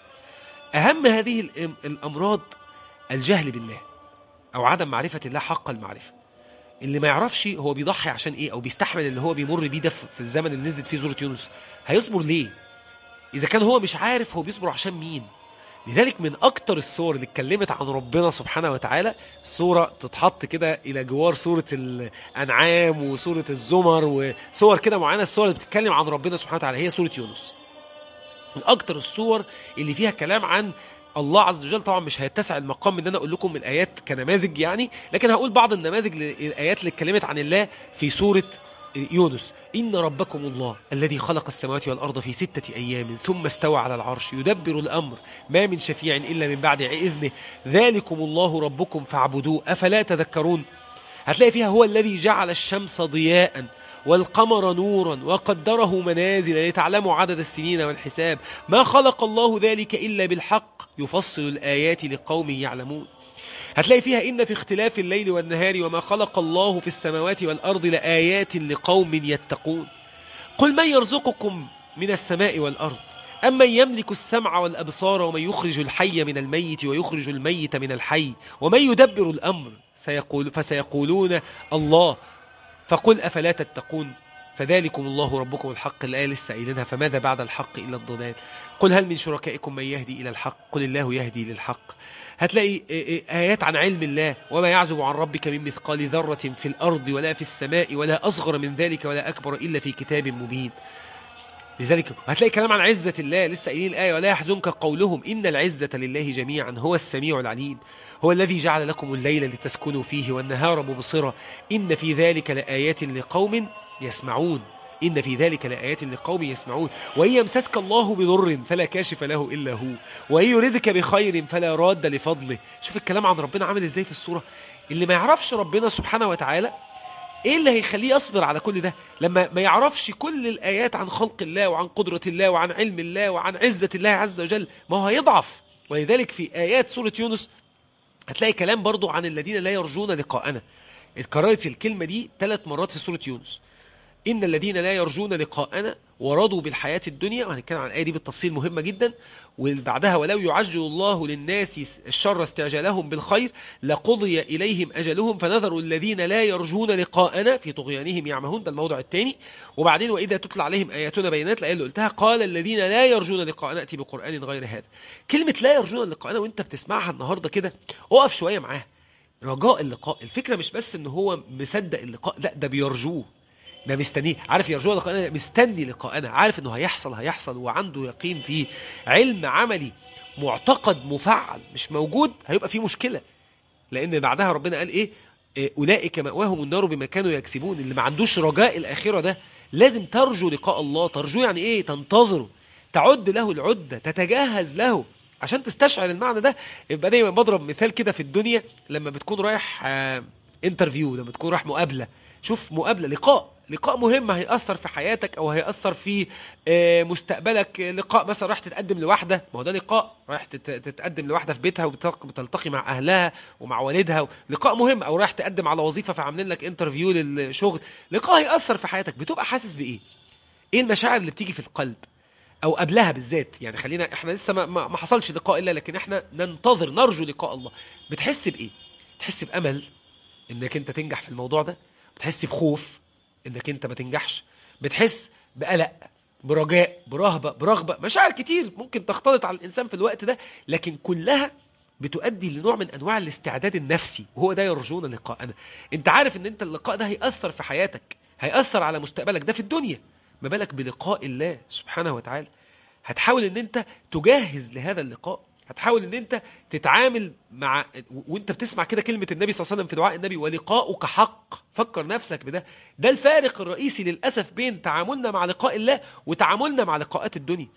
أهم هذه الأم- الأمراض الجهل بالله أو عدم معرفة الله حق المعرفة اللي ما يعرفش هو بيضحي عشان إيه أو بيستحمل اللي هو بيمر بيه ده في في الزمن اللي نزلت فيه سورة يونس هيصبر ليه إذا كان هو مش عارف هو بيصبر عشان مين لذلك من أكتر الصور اللي اتكلمت عن ربنا سبحانه وتعالى صورة تتحط كده إلى جوار سورة الأنعام وسورة الزمر وصور كده معينة الصور اللي بتتكلم عن ربنا سبحانه وتعالى هي سورة يونس من اكتر الصور اللي فيها كلام عن الله عز وجل طبعا مش هيتسع المقام ان انا اقول لكم الايات كنماذج يعني لكن هقول بعض النماذج للايات اللي اتكلمت عن الله في سوره يونس إن ربكم الله الذي خلق السماوات والأرض في ستة أيام ثم استوى على العرش يدبر الأمر ما من شفيع إلا من بعد إذنه ذلكم الله ربكم فاعبدوه أفلا تذكرون هتلاقي فيها هو الذي جعل الشمس ضياء والقمر نورا وقدره منازل لتعلموا عدد السنين والحساب ما خلق الله ذلك إلا بالحق يفصل الآيات لقوم يعلمون هتلاقي فيها إن في اختلاف الليل والنهار وما خلق الله في السماوات والأرض لآيات لقوم يتقون قل من يرزقكم من السماء والأرض أمن يملك السمع والأبصار ومن يخرج الحي من الميت ويخرج الميت من الحي ومن يدبر الأمر سيقول فسيقولون الله فقل أفلا تتقون فذلكم الله ربكم الحق الآية لسه قايلينها فماذا بعد الحق إلا الضلال قل هل من شركائكم من يهدي إلى الحق قل الله يهدي للحق هتلاقي آيات عن علم الله وما يعزب عن ربك من مثقال ذرة في الأرض ولا في السماء ولا أصغر من ذلك ولا أكبر إلا في كتاب مبين لذلك هتلاقي كلام عن عزة الله لسه قايلين الآية ولا يحزنك قولهم إن العزة لله جميعا هو السميع العليم هو الذي جعل لكم الليل لتسكنوا فيه والنهار مبصرة إن في ذلك لآيات لقوم يسمعون إن في ذلك لآيات لقوم يسمعون وإن يمسسك الله بضر فلا كاشف له إلا هو وإن يردك بخير فلا راد لفضله شوف الكلام عن ربنا عامل إزاي في السورة اللي ما يعرفش ربنا سبحانه وتعالى ايه اللي هيخليه يصبر على كل ده لما ما يعرفش كل الايات عن خلق الله وعن قدره الله وعن علم الله وعن عزه الله عز وجل ما هو هيضعف ولذلك في ايات سوره يونس هتلاقي كلام برضو عن الذين لا يرجون لقاءنا اتكررت الكلمه دي ثلاث مرات في سوره يونس إن الذين لا يرجون لقاءنا ورضوا بالحياة الدنيا وهنتكلم عن الآية دي بالتفصيل مهمة جدا وبعدها ولو يعجل الله للناس الشر استعجالهم بالخير لقضي إليهم أجلهم فنذر الذين لا يرجون لقاءنا في طغيانهم يعمهون ده الموضع الثاني وبعدين وإذا تتلى عليهم آياتنا بينات الآية اللي قلتها قال الذين لا يرجون لقاءنا أتي بقرآن غير هذا كلمة لا يرجون لقاءنا وانت بتسمعها النهاردة كده اقف شوية معاها رجاء اللقاء الفكرة مش بس ان هو مصدق اللقاء لا ده بيرجوه ده مستنيه عارف يرجو لقاءنا مستني لقاءنا عارف انه هيحصل هيحصل وعنده يقين فيه علم عملي معتقد مفعل مش موجود هيبقى فيه مشكله لان بعدها ربنا قال ايه, إيه اولئك ماواهم النار بما كانوا يكسبون اللي ما عندوش رجاء الاخره ده لازم ترجو لقاء الله ترجو يعني ايه تنتظره تعد له العده تتجهز له عشان تستشعر المعنى ده يبقى دايما بضرب مثال كده في الدنيا لما بتكون رايح انترفيو لما تكون رايح مقابله شوف مقابله لقاء لقاء مهم هيأثر في حياتك او هيأثر في آه، مستقبلك لقاء مثلا رايح تتقدم لواحده ما هو ده لقاء رايح تت- تتقدم لواحده في بيتها وبتلتقي مع اهلها ومع والدها لقاء مهم او رايح تقدم على وظيفه فعاملين لك انترفيو للشغل لقاء هيأثر في حياتك بتبقى حاسس بايه ايه المشاعر اللي بتيجي في القلب او قبلها بالذات يعني خلينا احنا لسه ما, ما ما حصلش لقاء الا لكن احنا ننتظر نرجو لقاء الله بتحس بايه تحس بامل انك انت تنجح في الموضوع ده بتحس بخوف انك انت ما تنجحش بتحس بقلق برجاء برهبه برغبه مشاعر كتير ممكن تختلط على الانسان في الوقت ده لكن كلها بتؤدي لنوع من انواع الاستعداد النفسي وهو ده يرجون لقاءنا انت عارف ان انت اللقاء ده هيأثر في حياتك هيأثر على مستقبلك ده في الدنيا ما بالك بلقاء الله سبحانه وتعالى هتحاول ان انت تجهز لهذا اللقاء هتحاول ان انت تتعامل مع و- وانت بتسمع كده كلمه النبي صلى الله عليه وسلم في دعاء النبي ولقاؤك حق فكر نفسك بده ده الفارق الرئيسي للاسف بين تعاملنا مع لقاء الله وتعاملنا مع لقاءات الدنيا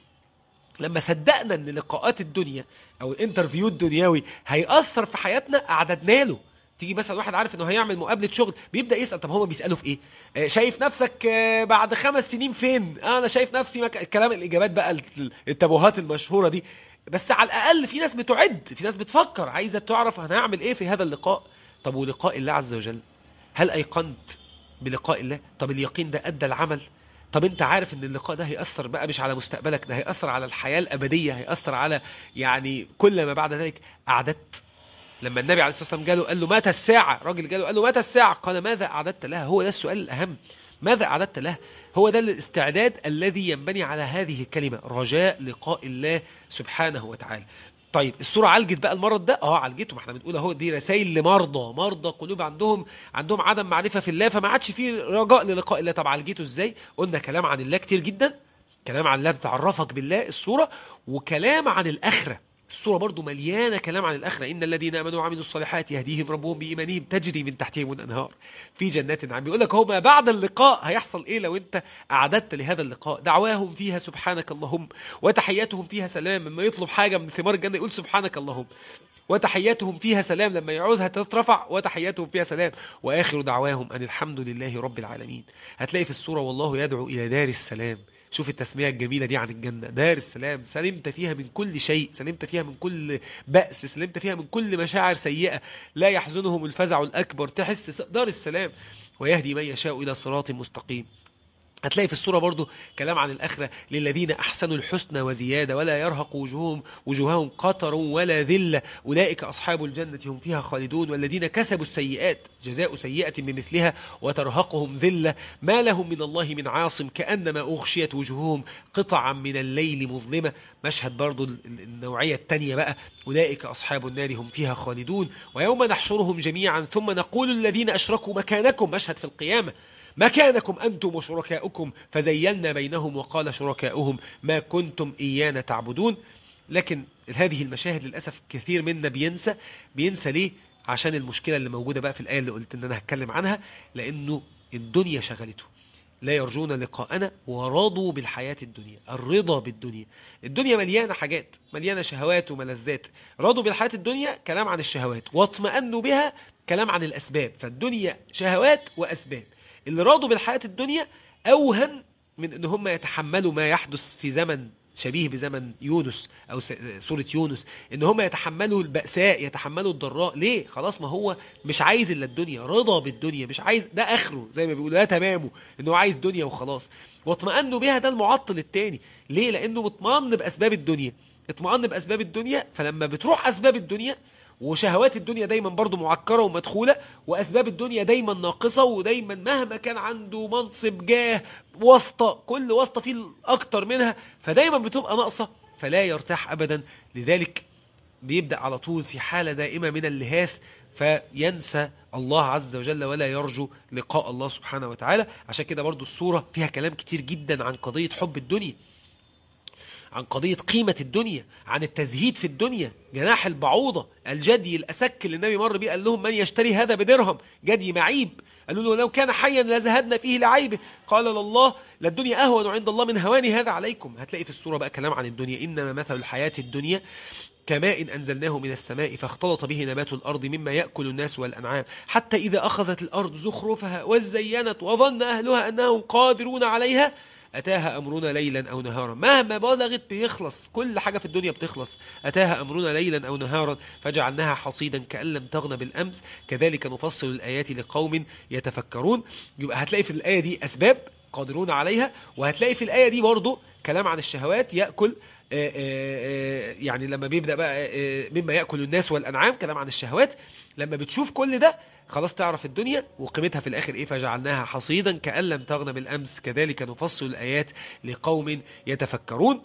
لما صدقنا ان لقاءات الدنيا او الانترفيو الدنيوي هيأثر في حياتنا اعددنا له تيجي مثلا واحد عارف انه هيعمل مقابله شغل بيبدا يسال طب هما بيسالوا في ايه آه، شايف نفسك آه، بعد خمس سنين فين آه، انا شايف نفسي مك... الكلام الاجابات بقى ال- التابوهات المشهوره دي بس على الاقل في ناس بتعد في ناس بتفكر عايزه تعرف انا هعمل ايه في هذا اللقاء طب ولقاء الله عز وجل هل ايقنت بلقاء الله طب اليقين ده ادى العمل طب انت عارف ان اللقاء ده هيأثر بقى مش على مستقبلك ده هيأثر على الحياة الأبدية هيأثر على يعني كل ما بعد ذلك أعددت لما النبي عليه الصلاة والسلام جاله قال له متى الساعة راجل جاله قال له متى الساعة قال ماذا أعددت لها هو ده السؤال الأهم ماذا أعددت لها هو ده الاستعداد الذي ينبني على هذه الكلمة رجاء لقاء الله سبحانه وتعالى طيب الصورة عالجت بقى المرض ده اه عالجته ما احنا بنقول اهو دي رسائل لمرضى مرضى قلوب عندهم عندهم عدم معرفة في الله فما عادش فيه رجاء للقاء الله طب عالجته ازاي قلنا كلام عن الله كتير جدا كلام عن الله بتعرفك بالله الصورة وكلام عن الآخرة الصورة برضو مليانة كلام عن الآخرة إن الذين آمنوا وعملوا الصالحات يهديهم ربهم بإيمانهم تجري من تحتهم الأنهار في جنات النعيم بيقول لك هو ما بعد اللقاء هيحصل إيه لو أنت أعددت لهذا اللقاء دعواهم فيها سبحانك اللهم وتحياتهم فيها سلام لما يطلب حاجة من ثمار الجنة يقول سبحانك اللهم وتحياتهم فيها سلام لما يعوزها تترفع وتحياتهم فيها سلام واخر دعواهم ان الحمد لله رب العالمين هتلاقي في السوره والله يدعو الى دار السلام شوف التسميه الجميله دي عن الجنه دار السلام سلمت فيها من كل شيء سلمت فيها من كل بأس سلمت فيها من كل مشاعر سيئه لا يحزنهم الفزع الاكبر تحس دار السلام ويهدي من يشاء الى صراط مستقيم هتلاقي في السورة برضو كلام عن الآخرة للذين أحسنوا الحسنى وزيادة ولا يرهق وجوههم وجوههم قطر ولا ذلة أولئك أصحاب الجنة هم فيها خالدون والذين كسبوا السيئات جزاء سيئة بمثلها وترهقهم ذلة ما لهم من الله من عاصم كأنما أغشيت وجوههم قطعا من الليل مظلمة مشهد برضو ال- ال- النوعية التانية بقى أولئك أصحاب النار هم فيها خالدون ويوم نحشرهم جميعا ثم نقول الذين أشركوا مكانكم مشهد في القيامة مكانكم أنتم وشركاؤكم فزيلنا بينهم وقال شركاؤهم ما كنتم إيانا تعبدون لكن هذه المشاهد للأسف كثير منا بينسى بينسى ليه عشان المشكلة اللي موجودة بقى في الآية اللي قلت إن أنا هتكلم عنها لأنه الدنيا شغلته لا يرجون لقاءنا ورضوا بالحياة الدنيا الرضا بالدنيا الدنيا مليانة حاجات مليانة شهوات وملذات رضوا بالحياة الدنيا كلام عن الشهوات واطمأنوا بها كلام عن الأسباب فالدنيا شهوات وأسباب اللي راضوا بالحياة الدنيا أوهن من أن هم يتحملوا ما يحدث في زمن شبيه بزمن يونس أو س- سورة يونس إن هم يتحملوا البأساء يتحملوا الضراء ليه؟ خلاص ما هو مش عايز إلا الدنيا رضا بالدنيا مش عايز ده آخره زي ما بيقولوا ده تمامه إن هو عايز دنيا وخلاص واطمأنوا بها ده المعطل التاني ليه؟ لأنه مطمئن بأسباب الدنيا اطمئن بأسباب الدنيا فلما بتروح أسباب الدنيا وشهوات الدنيا دايما برضو معكرة ومدخولة وأسباب الدنيا دايما ناقصة ودايما مهما كان عنده منصب جاه واسطة كل واسطة فيه أكتر منها فدايما بتبقى ناقصة فلا يرتاح أبدا لذلك بيبدأ على طول في حالة دائمة من اللهاث فينسى الله عز وجل ولا يرجو لقاء الله سبحانه وتعالى عشان كده برضو الصورة فيها كلام كتير جدا عن قضية حب الدنيا عن قضية قيمة الدنيا عن التزهيد في الدنيا جناح البعوضة الجدي الأسك اللي النبي مر بيه قال لهم من يشتري هذا بدرهم جدي معيب قالوا له لو كان حيا لزهدنا فيه لعيبه قال الله للدنيا أهون عند الله من هوان هذا عليكم هتلاقي في السورة بقى كلام عن الدنيا إنما مثل الحياة الدنيا كماء أنزلناه من السماء فاختلط به نبات الأرض مما يأكل الناس والأنعام حتى إذا أخذت الأرض زخرفها وزينت وظن أهلها أنهم قادرون عليها أتاها أمرنا ليلا أو نهارا مهما بلغت بيخلص كل حاجة في الدنيا بتخلص أتاها أمرنا ليلا أو نهارا فجعلناها حصيدا كأن لم تغن بالأمس كذلك نفصل الآيات لقوم يتفكرون يبقى هتلاقي في الآية دي أسباب قادرون عليها وهتلاقي في الآية دي برضو كلام عن الشهوات يأكل آه، آه، آه، يعني لما بيبدأ بقى آه، مما يأكل الناس والأنعام كلام عن الشهوات لما بتشوف كل ده خلاص تعرف الدنيا وقيمتها في الآخر إيه فجعلناها حصيدا كأن لم تغن بالأمس كذلك نفصل الآيات لقوم يتفكرون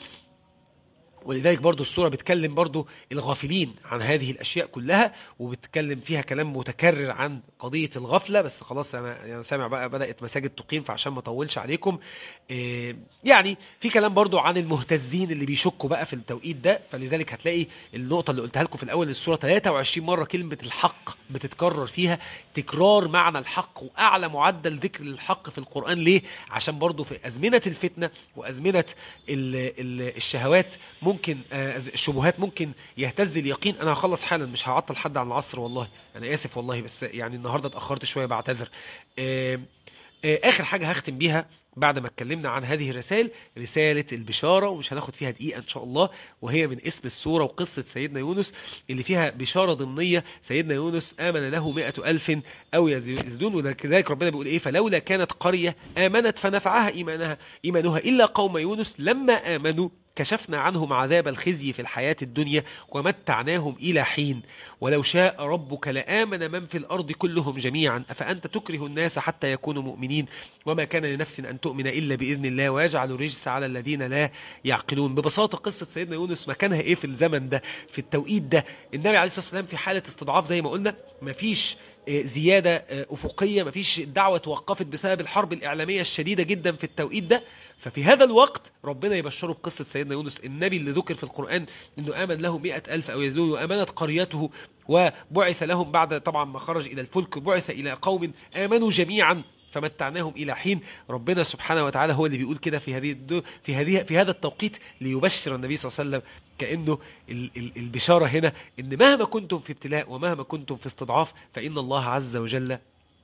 ولذلك برضو السورة بتكلم برضو الغافلين عن هذه الأشياء كلها وبتكلم فيها كلام متكرر عن قضية الغفلة بس خلاص أنا يعني سامع بقى بدأت مساجد تقيم فعشان ما أطولش عليكم إيه يعني في كلام برضو عن المهتزين اللي بيشكوا بقى في التوقيت ده فلذلك هتلاقي النقطة اللي قلتها لكم في الأول السورة 23 مرة كلمة الحق بتتكرر فيها تكرار معنى الحق وأعلى معدل ذكر للحق في القرآن ليه؟ عشان برضو في أزمنة الفتنة وأزمنة ال ال الشهوات ممكن آه، الشبهات ممكن يهتز اليقين انا هخلص حالا مش هعطل حد عن العصر والله انا اسف والله بس يعني النهارده اتاخرت شويه بعتذر آه، آه، اخر حاجه هختم بيها بعد ما اتكلمنا عن هذه الرسائل رسالة البشارة ومش هناخد فيها دقيقة إن شاء الله وهي من اسم السورة وقصة سيدنا يونس اللي فيها بشارة ضمنية سيدنا يونس آمن له مئة ألف أو يزيدون وكذلك ربنا بيقول إيه فلولا كانت قرية آمنت فنفعها إيمانها إيمانها إلا قوم يونس لما آمنوا كشفنا عنهم عذاب الخزي في الحياة الدنيا ومتعناهم إلى حين ولو شاء ربك لآمن من في الأرض كلهم جميعا أفأنت تكره الناس حتى يكونوا مؤمنين وما كان لنفس أن تؤمن إلا بإذن الله ويجعل الرجس على الذين لا يعقلون ببساطة قصة سيدنا يونس مكانها إيه في الزمن ده في التوقيت ده النبي عليه الصلاة والسلام في حالة استضعاف زي ما قلنا مفيش آه، زيادة آه، أفقية مفيش الدعوة توقفت بسبب الحرب الإعلامية الشديدة جدا في التوقيت ده ففي هذا الوقت ربنا يبشره بقصة سيدنا يونس النبي اللي ذكر في القرآن أنه آمن له مئة ألف أو يزيدون وآمنت قريته وبعث لهم بعد طبعا ما خرج إلى الفلك بعث إلى قوم آمنوا جميعا فمتعناهم الى حين ربنا سبحانه وتعالى هو اللي بيقول كده في هذه الدو في هذه في هذا التوقيت ليبشر النبي صلى الله عليه وسلم كانه ال ال البشاره هنا ان مهما كنتم في ابتلاء ومهما كنتم في استضعاف فان الله عز وجل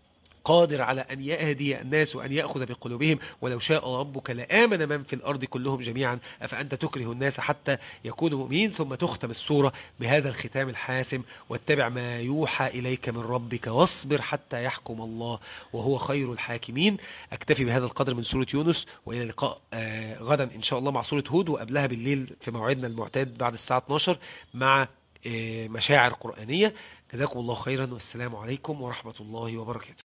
قادر على أن يهدي الناس وأن يأخذ بقلوبهم ولو شاء ربك لآمن من في الأرض كلهم جميعا أفأنت تكره الناس حتى يكونوا مؤمنين ثم تختم السورة بهذا الختام الحاسم واتبع ما يوحى إليك من ربك واصبر حتى يحكم الله وهو خير الحاكمين أكتفي بهذا القدر من سورة يونس وإلى اللقاء آه، غدا إن شاء الله مع سورة هود وقبلها بالليل في موعدنا المعتاد بعد الساعة 12 مع آه، مشاعر قرآنية جزاكم الله خيرا والسلام عليكم ورحمة الله وبركاته